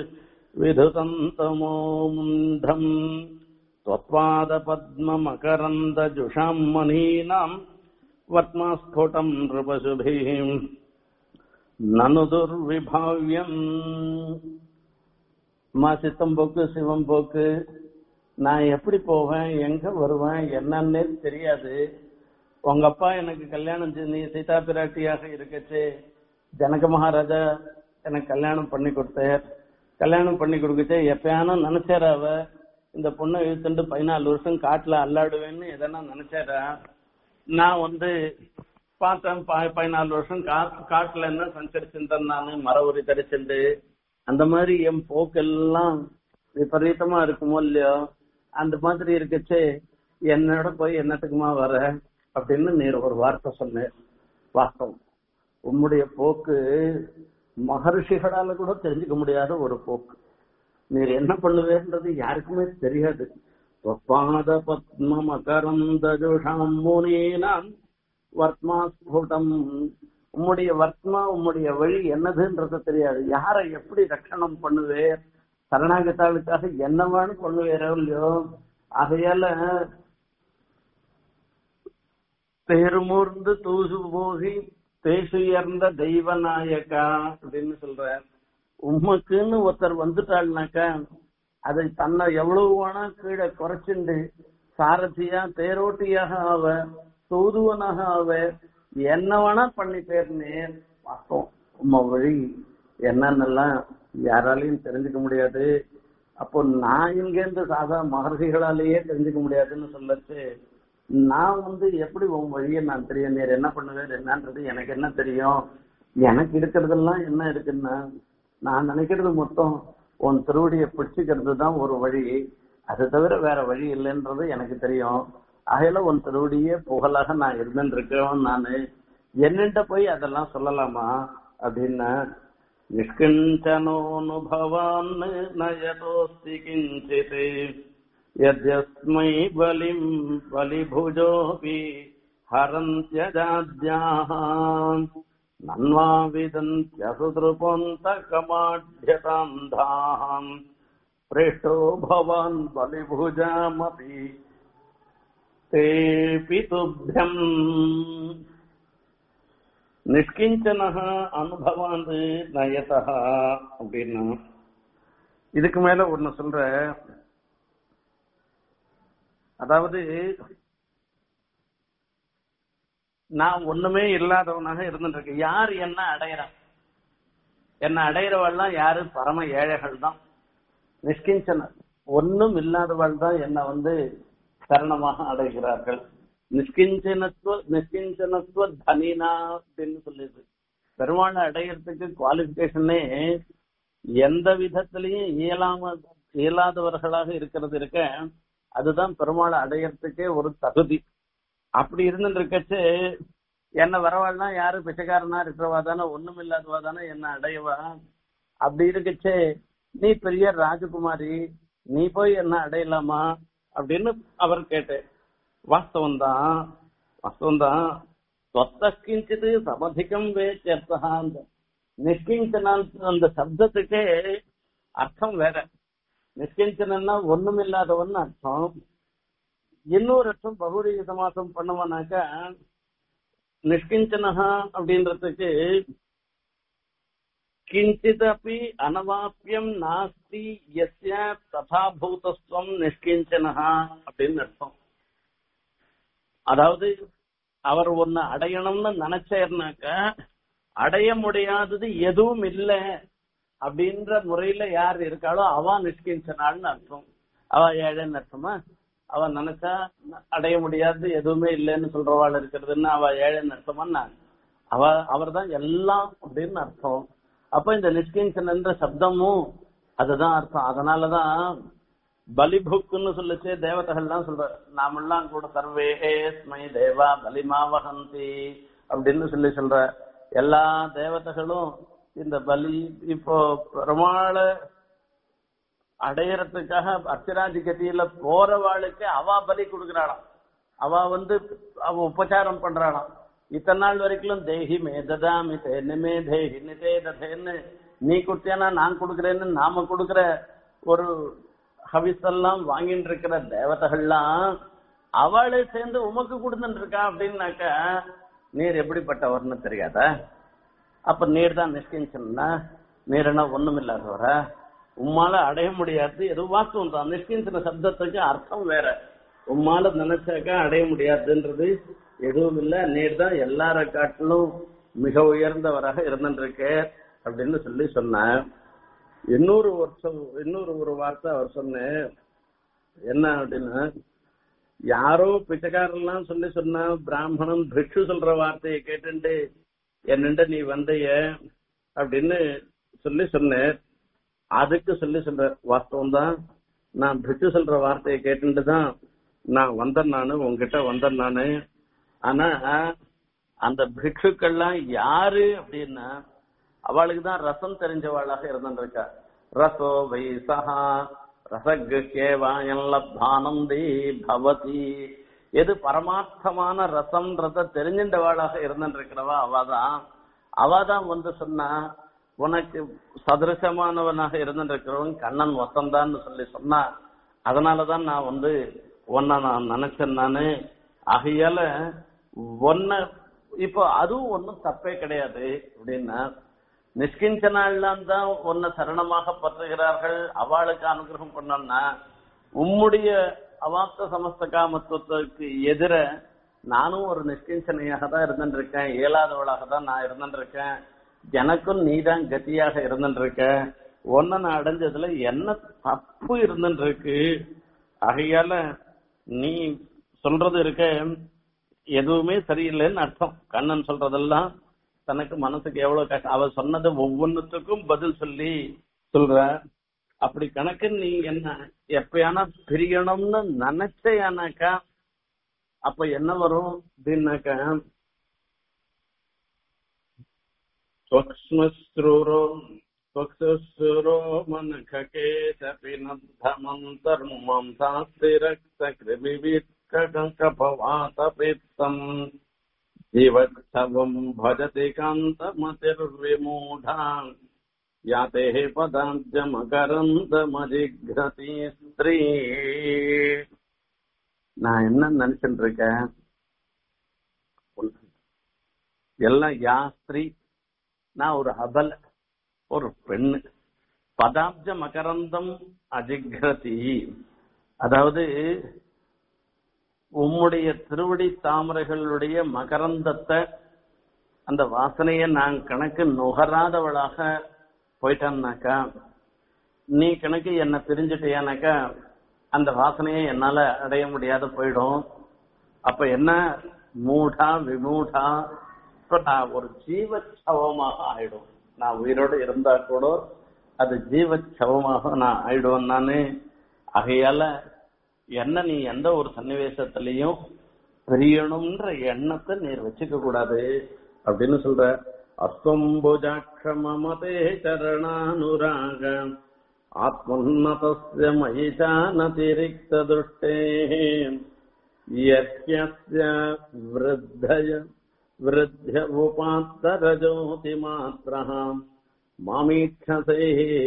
[SPEAKER 1] विधुतन्तमोमुण्ढम् त्वत्पादपद्ममकरन्दजुषाम् मनीनाम् वर्त्मास्फुटम् नृपशुभिः ननु दुर्विभाव्यम् மா சித்தம்போக்கு சிவம்போக்கு நான் எப்படி போவேன் எங்க வருவேன் என்னன்னே தெரியாது உங்க அப்பா எனக்கு கல்யாணம் செஞ்சு நீ சீதா பிராட்டியாக இருக்கச்சு ஜனக மகாராஜா எனக்கு கல்யாணம் பண்ணி கொடுத்தார் கல்யாணம் பண்ணி கொடுக்கச்சே எப்பயானும் நினைச்சாரா அவ இந்த பொண்ணை இழுத்துட்டு பதினாலு வருஷம் காட்டுல அல்லாடுவேன்னு எதனா நினைச்சாரா நான் வந்து பார்த்தேன் ப- பதினாலு வருஷம் கா- காட்டுல என்ன சஞ்சரிச்சிருந்தேன் நானு மர உரி தரிச்சுண்டு அந்த மாதிரி என் போக்கெல்லாம் விபரீதமா இருக்குமோ இல்லையோ அந்த மாதிரி இருக்கச்சே என்னோட போய் என்னத்துக்குமா வர அப்படின்னு நீர் ஒரு வார்த்தை சொன்னேன் வாஸ்தவம் உம்முடைய போக்கு மகர்ஷிகளால கூட தெரிஞ்சுக்க முடியாத ஒரு போக்கு நீர் என்ன பண்ணுவேன்றது யாருக்குமே தெரியாது பாத பத்ம மகரந்த ஜோஷாம் முனீனாம் வர்த்மா ஸ்புடம் உம்முடைய வர்த்மா உம்முடைய வழி என்னதுன்றது தெரியாது யாரை எப்படி ரட்சணம் பண்ணுவேர் சரணாகத்தாளுக்காக என்னவான்னு பண்ணுவேரோ இல்லையோ ஆகையால பேருமூர்ந்து தூசு போகி பேசுயர்ந்த தெய்வநாயகா அப்படின்னு சொல்ற உமக்குன்னு ஒருத்தர் வந்துட்டாள்னாக்கா அதை தன்னை எவ்வளவு வேணா கீழே குறைச்சுண்டு சாரதியா தேரோட்டியாக ஆவ தூதுவனாக ஆவ என்ன வேணா பண்ணி பேர்னேன் பார்த்தோம் உம்ம வழி என்னன்னெல்லாம் யாராலையும் தெரிஞ்சுக்க முடியாது அப்போ நான் இங்கேருந்து சாதா மகர்ஷிகளாலேயே தெரிஞ்சுக்க முடியாதுன்னு சொல்லச்சு நான் வந்து எப்படி உன் வழியை நான் தெரியும் நீர் என்ன பண்ணுவேன் என்னன்றது எனக்கு என்ன தெரியும் எனக்கு இருக்கிறதெல்லாம் என்ன இருக்குன்னா நான் நினைக்கிறது மொத்தம் உன் திருவடியை பிடிச்சிக்கிறது தான் ஒரு வழி அது தவிர வேற வழி இல்லைன்றது எனக்கு தெரியும் ஆகையில உன் திருவடியே புகழாக நான் இருந்துட்டு இருக்கேன் நானு என்னென்ன போய் அதெல்லாம் சொல்லலாமா அப்படின்னா நிஷ்கிஞ்சனோனுபவான் நயதோஸ்தி கிஞ்சித் यद्यस्मै बलिम् बलिभुजोऽपि हरन्त्यजाद्याः नन्वा विदन्त्यसुतृपोऽन्तकमाढ्यतान्धाः पृष्टो भवान् बलिभुजामपि तेऽपि तुभ्यम् நிஷ்கிஞ்சனக அனுபவாந்து நயதா அப்படின்னா இதுக்கு மேல ஒண்ணு சொல்ற அதாவது நான் ஒண்ணுமே இல்லாதவனாக இருந்துட்டு இருக்கேன் யார் என்ன அடையறான் என்ன அடையிறவள்லாம் யாரு பரம ஏழைகள் தான் நிஷ்கிஞ்சனர் ஒண்ணும் இல்லாதவள் தான் என்ன வந்து சரணமாக அடைகிறார்கள் நிஷ்கிஞ்சனத்துவ நிஷ்கிஞ்சனத்துவ தனினா அப்படின்னு சொல்லிது பெருமாளை அடையறதுக்கு குவாலிபிகேஷனே எந்த விதத்திலையும் இயலாம இயலாதவர்களாக இருக்கிறது இருக்க அதுதான் பெருமாளை அடையறதுக்கே ஒரு தகுதி அப்படி இருந்துட்டு இருக்கச்சு என்ன வரவாள்னா யாரு பிச்சைக்காரனா இருக்கிறவா தானே ஒண்ணும் இல்லாதவா தானே என்ன அடையவா அப்படி இருக்கச்சே நீ பெரிய ராஜகுமாரி நீ போய் என்ன அடையலாமா அப்படின்னு அவர் கேட்டு வாஸ்தவம் தான் வாஸ்தவம் தான் சொத்த கிஞ்சிது சமதிகம் வேச்சர்த்தா நிஷ்கிஞ்சனான் அந்த சப்தத்துக்கே அர்த்தம் வேற நிஷ்கிஞ்சனா ஒண்ணுமில்லாதவன் அர்த்தம் இன்னொரு அர்த்தம் பகுரிய சமாசம் பண்ணுவானாக்கா நிஷ்கிஞ்சனஹா அப்படின்றதுக்கு கிஞ்சிதபி அனவாப்பியம் நாஸ்தி எஸ்ய ததாபூதஸ்வம் நிஷ்கிஞ்சனஹா அப்படின்னு அர்த்தம் அதாவது அவர் ஒன்னு அடையணும்னு நினைச்சாருனாக்க அடைய முடியாதது எதுவும் இல்லை அப்படின்ற முறையில யார் இருக்காளோ அவ நிஷ்கிஞ்சனாள்னு அர்த்தம் அவ ஏழைன்னு அர்த்தமா அவ நினைச்சா அடைய முடியாது எதுவுமே இல்லைன்னு சொல்றவாள் இருக்கிறதுன்னு அவ ஏழைன்னு அர்த்தமா அவ அவர் தான் எல்லாம் அப்படின்னு அர்த்தம் அப்ப இந்த நிஷ்கிஞ்சன் என்ற சப்தமும் அதுதான் அர்த்தம் அதனாலதான் பலிபுக்குன்னு சொல்லிச்சு தேவதைகள்லாம் சொல்ற நாமெல்லாம் கூட சர்வே ஸ்மை தேவா பலிமா வகந்தி அப்படின்னு சொல்லி சொல்ற எல்லா தேவதைகளும் இந்த பலி இப்போ பெருமாளை அடையறதுக்காக அர்ச்சராஜி கதியில போறவாளுக்கு அவ பலி கொடுக்கறாளாம் அவ வந்து அவ உபச்சாரம் பண்றாளாம் இத்தனை நாள் வரைக்கும் தேஹி மே ததாமி தேனுமே தேஹி நிதே ததேன்னு நீ கொடுத்தியானா நான் கொடுக்கறேன்னு நாம கொடுக்கற ஒரு ஹவிஸெல்லாம் வாங்கிட்டு இருக்கிற தேவதைகள்லாம் அவளே சேர்ந்து உமக்கு கொடுத்துட்டு இருக்கா அப்படின்னாக்க நீர் எப்படிப்பட்டவர்னு தெரியாதா அப்ப நீர் தான் நிஷ்கிஞ்சன்னா நீர் என்ன ஒண்ணும் இல்லாதவரா உம்மால அடைய முடியாது எது வாஸ்தவம் தான் நிஷ்கிஞ்சன சப்தத்துக்கு அர்த்தம் வேற உம்மால நினைச்சாக்கா அடைய முடியாதுன்றது எதுவும் இல்ல நீர் தான் எல்லார காட்டிலும் மிக உயர்ந்தவராக இருந்துருக்க அப்படின்னு சொல்லி சொன்னார் இன்னொரு வருஷம் இன்னொரு ஒரு வார்த்தை அவர் சொன்னேன் என்ன அப்படின்னா யாரோ பிச்சைக்காரெல்லாம் சொல்லி சொன்னா பிராமணன் பிக்ஷு சொல்ற வார்த்தையை கேட்டுண்டு என்னண்ட நீ வந்தைய அப்படின்னு சொல்லி சொன்னேன் அதுக்கு சொல்லி சொல்ற வாஸ்தவம் தான் நான் பிக்ஷு சொல்ற வார்த்தையை கேட்டுட்டு தான் நான் வந்தேன் நானு உங்ககிட்ட வந்தேன் நானு ஆனா அந்த பிக்ஷுக்கள்லாம் யாரு அப்படின்னா அவளுக்கு தான் ரசம் தெரிஞ்சவாளாக இருந்திருக்கா ரசோ வைசஹா ரசகேவாயம் லப்தானந்தி பவதி எது பரமார்த்தமான ரசம்ன்றத தெரிஞ்சின்றவாளாக இருந்திருக்கிறவா அவதான் அவதான் வந்து சொன்னா உனக்கு சதுரசமானவனாக இருந்திருக்கிறவன் கண்ணன் வசந்தான்னு சொல்லி சொன்னா அதனாலதான் நான் வந்து உன்னை நான் நினைச்சேன் நானு ஆகையால ஒன்ன இப்போ அதுவும் ஒன்றும் தப்பே கிடையாது அப்படின்னா நிஷ்கிஞ்சனாலாம் தான் உன்னை சரணமாக பற்றுகிறார்கள் அவளுக்கு அனுகிரகம் பண்ணோம்னா உம்முடைய அவாப்த சமஸ்த காமத்துவத்துக்கு எதிர நானும் ஒரு நிஷ்கிஞ்சனையாக தான் இருந்துட்டு இருக்கேன் இயலாதவளாக தான் நான் இருந்துட்டு இருக்கேன் எனக்கும் நீதான் கத்தியாக இருந்துட்டு இருக்க ஒன்ன நான் அடைஞ்சதுல என்ன தப்பு இருந்துட்டு இருக்கு ஆகையால நீ சொல்றது இருக்க எதுவுமே சரியில்லைன்னு அர்த்தம் கண்ணன் சொல்றதெல்லாம் தனக்கு மனசுக்கு எவ்வளவு கஷ்டம் அவ சொன்னது ஒவ்வொன்றுத்துக்கும் பதில் சொல்லி சொல்ற அப்படி கணக்கு நீ என்ன எப்பயானா பிரியணும்னு நினைச்சேனாக்கா அப்ப என்ன வரும் அப்படின்னாக்கா ஸ்வக்ஸ்மஸ்ரூரோ ஸ்வக்ஸ்ரூரோ மனகேசபி நத்தமந்தர்மம் சாஸ்தி ரக்த கிருமிவீட்கபவாதபித்தம் जीवत्सवम् भजति कान्तमतिर्विमूढा याते பதாஞ்சமகரந்தமஜிக்ரதி ஸ்திரீ நான் என்ன நினைச்சுட்டு இருக்கேன் எல்லாம் யா ஸ்திரீ நான் ஒரு அபல ஒரு பெண்ணு பதாப்ஜ மகரந்தம் அஜிக்ரதி அதாவது உம்முடைய திருவடி தாமரைகளுடைய மகரந்தத்தை அந்த வாசனையை நான் கணக்கு நுகராதவளாக போயிட்டான்னாக்கா நீ கணக்கு என்ன பிரிஞ்சுட்டியானாக்கா அந்த வாசனையை என்னால அடைய முடியாத போயிடும் அப்ப என்ன மூடா விமூடா இப்ப நான் ஒரு ஜீவச்சவமாக ஆயிடும் நான் உயிரோடு இருந்தா கூட அது ஜீவச்சவமாக நான் ஆயிடுவேன் நானு ஆகையால என்ன நீ எந்த ஒரு சன்னிவேசத்திலையும் பிரியணும்ன்ற எண்ணத்தை நீர் வச்சுக்க கூடாது அப்படின்னு சொல்ற அஸ்வம்புஜாட்சமதே சரணானுராக ஆத்மன்னதஸ்ய மயிஷானதிரிக்த துஷ்டே யஸ்ய விருத்தய वृद्ध्य उपात्तरज्योतिमात्रः मामीक्षसे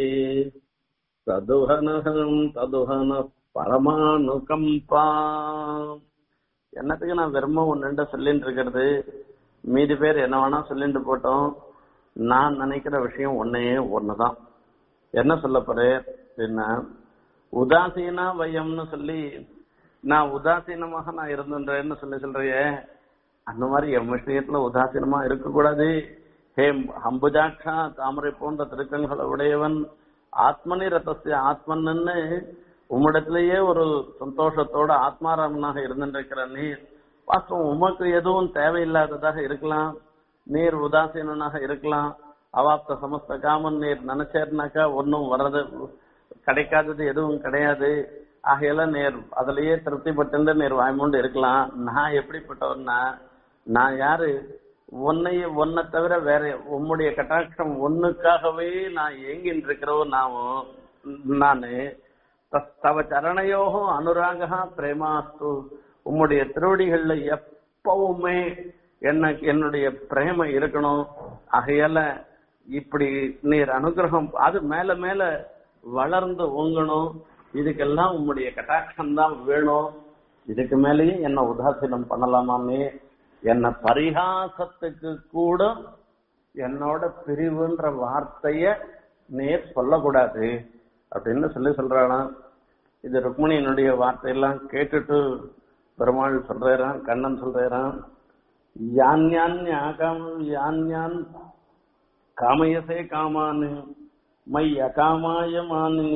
[SPEAKER 1] ததுஹனகம் ததுஹன பரமானுகம்பா என்னத்துக்கு நான் வெறும ஒன்னுண்ட சொல்லிட்டு இருக்கிறது மீதி பேர் என்ன வேணா சொல்லிட்டு போட்டோம் நான் நினைக்கிற விஷயம் ஒன்னையே ஒண்ணுதான் என்ன சொல்ல போறேன் அப்படின்னா உதாசீனா வயம்னு சொல்லி நான் உதாசீனமாக நான் இருந்துன்றேன்னு சொல்லி சொல்றியே அந்த மாதிரி என் விஷயத்துல உதாசீனமா இருக்கக்கூடாது ஹே அம்புஜாட்சா தாமரை போன்ற திருக்கண்களை உடையவன் ஆத்மனி ரத்தசிய ஆத்மன்னு உம்மிடத்திலேயே ஒரு சந்தோஷத்தோட ஆத்மாராமனாக இருந்துருக்கிற நீர் வாஸ்தவம் உமக்கு எதுவும் தேவையில்லாததாக இருக்கலாம் நீர் உதாசீனனாக இருக்கலாம் அவாப்த சமஸ்த காமன் நீர் நினைச்சேர்னாக்கா ஒன்னும் வர்றது கிடைக்காதது எதுவும் கிடையாது ஆகையில நேர் அதுலயே திருப்தி பட்டு நேர் வாய்மூண்டு இருக்கலாம் நான் எப்படிப்பட்டவன்னா நான் யாரு உன்னைய உன்னை தவிர வேற உம்முடைய கட்டாட்சம் ஒண்ணுக்காகவே நான் ஏங்கின்னு இருக்கிறவன் நாமும் நானு தவ சரணையோகம் அனுராகா பிரேமாஸ்து உம்முடைய திருவடிகள்ல எப்பவுமே எனக்கு என்னுடைய பிரேம இருக்கணும் ஆகையால இப்படி நீர் அனுகிரகம் அது மேல மேல வளர்ந்து ஓங்கணும் இதுக்கெல்லாம் உம்முடைய கட்டாட்சம் தான் வேணும் இதுக்கு மேலேயும் என்ன உதாசீனம் பண்ணலாமாமே என்ன பரிகாசத்துக்கு கூட என்னோட பிரிவுன்ற வார்த்தைய நேர் சொல்லக்கூடாது அப்படின்னு சொல்லி சொல்றானா இது ருக்மணியினுடைய வார்த்தையெல்லாம் கேட்டுட்டு பெருமாள் சொல்றான் கண்ணன் சொல்றான் யான் யான் யாகாம் யான் யான் காமயசே காமானு மை அகாமாயமானி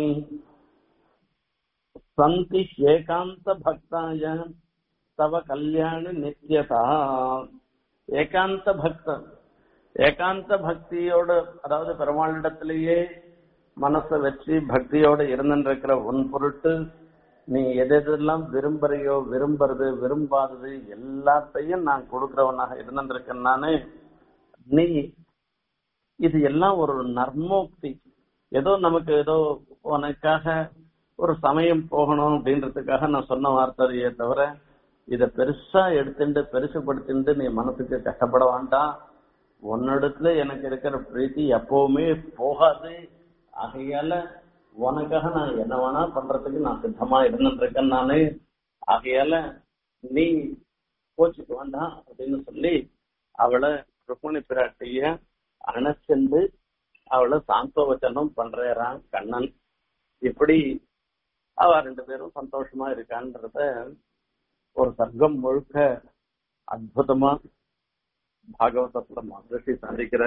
[SPEAKER 1] சந்தி ஏகாந்த பக்தாய தவ கல்யாணி நித்தியதா ஏகாந்த பக்தன் ஏகாந்த பக்தியோட அதாவது பெருமாளிடத்திலேயே மனசை வச்சு பக்தியோட இருந்துருக்கிற உன் பொருட்டு நீ எதெல்லாம் விரும்புறையோ விரும்புறது விரும்பாதது எல்லாத்தையும் நான் கொடுக்கிறவனாக இருந்திருக்கேன் நானு நீ இது எல்லாம் ஒரு நர்மோக்தி ஏதோ நமக்கு ஏதோ உனக்காக ஒரு சமயம் போகணும் அப்படின்றதுக்காக நான் சொன்ன வார்த்தையே தவிர இத பெருசா எடுத்துட்டு பெருசுபடுத்திட்டு நீ மனசுக்கு கஷ்டப்பட வேண்டாம் உன்னிடத்துல எனக்கு இருக்கிற பிரீத்தி எப்பவுமே போகாது ஆகையால உனக்காக நான் என்ன வேணா பண்றதுக்கு நான் சித்தமா இருந்துட்டு இருக்கேன் நானு ஆகையால நீ கோச்சுக்க வேண்டாம் அப்படின்னு சொல்லி அவளை ருக்மணி பிராட்டிய அணைச்சென்று அவளை சாந்தோவச்சனம் பண்றான் கண்ணன் இப்படி அவ ரெண்டு பேரும் சந்தோஷமா இருக்கான்றத ஒரு சர்க்கம் முழுக்க அற்புதமா பாகவதத்துல மகர்ஷி சாதிக்கிற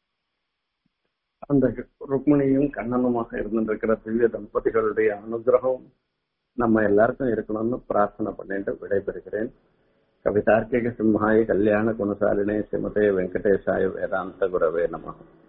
[SPEAKER 1] அந்த ருக்மிணியும் கண்ணனுமாக இருந்திருக்கிற திவ்ய தம்பதிகளுடைய அனுகிரகம் நம்ம எல்லாருக்கும் இருக்கணும்னு பிரார்த்தனை பண்ணிட்டு விடைபெறுகிறேன் கவிதார்க்கிக சிம்ஹாய கல்யாண குணசாலினே சிமதே வெங்கடேசாய வேதாந்த குரவே நம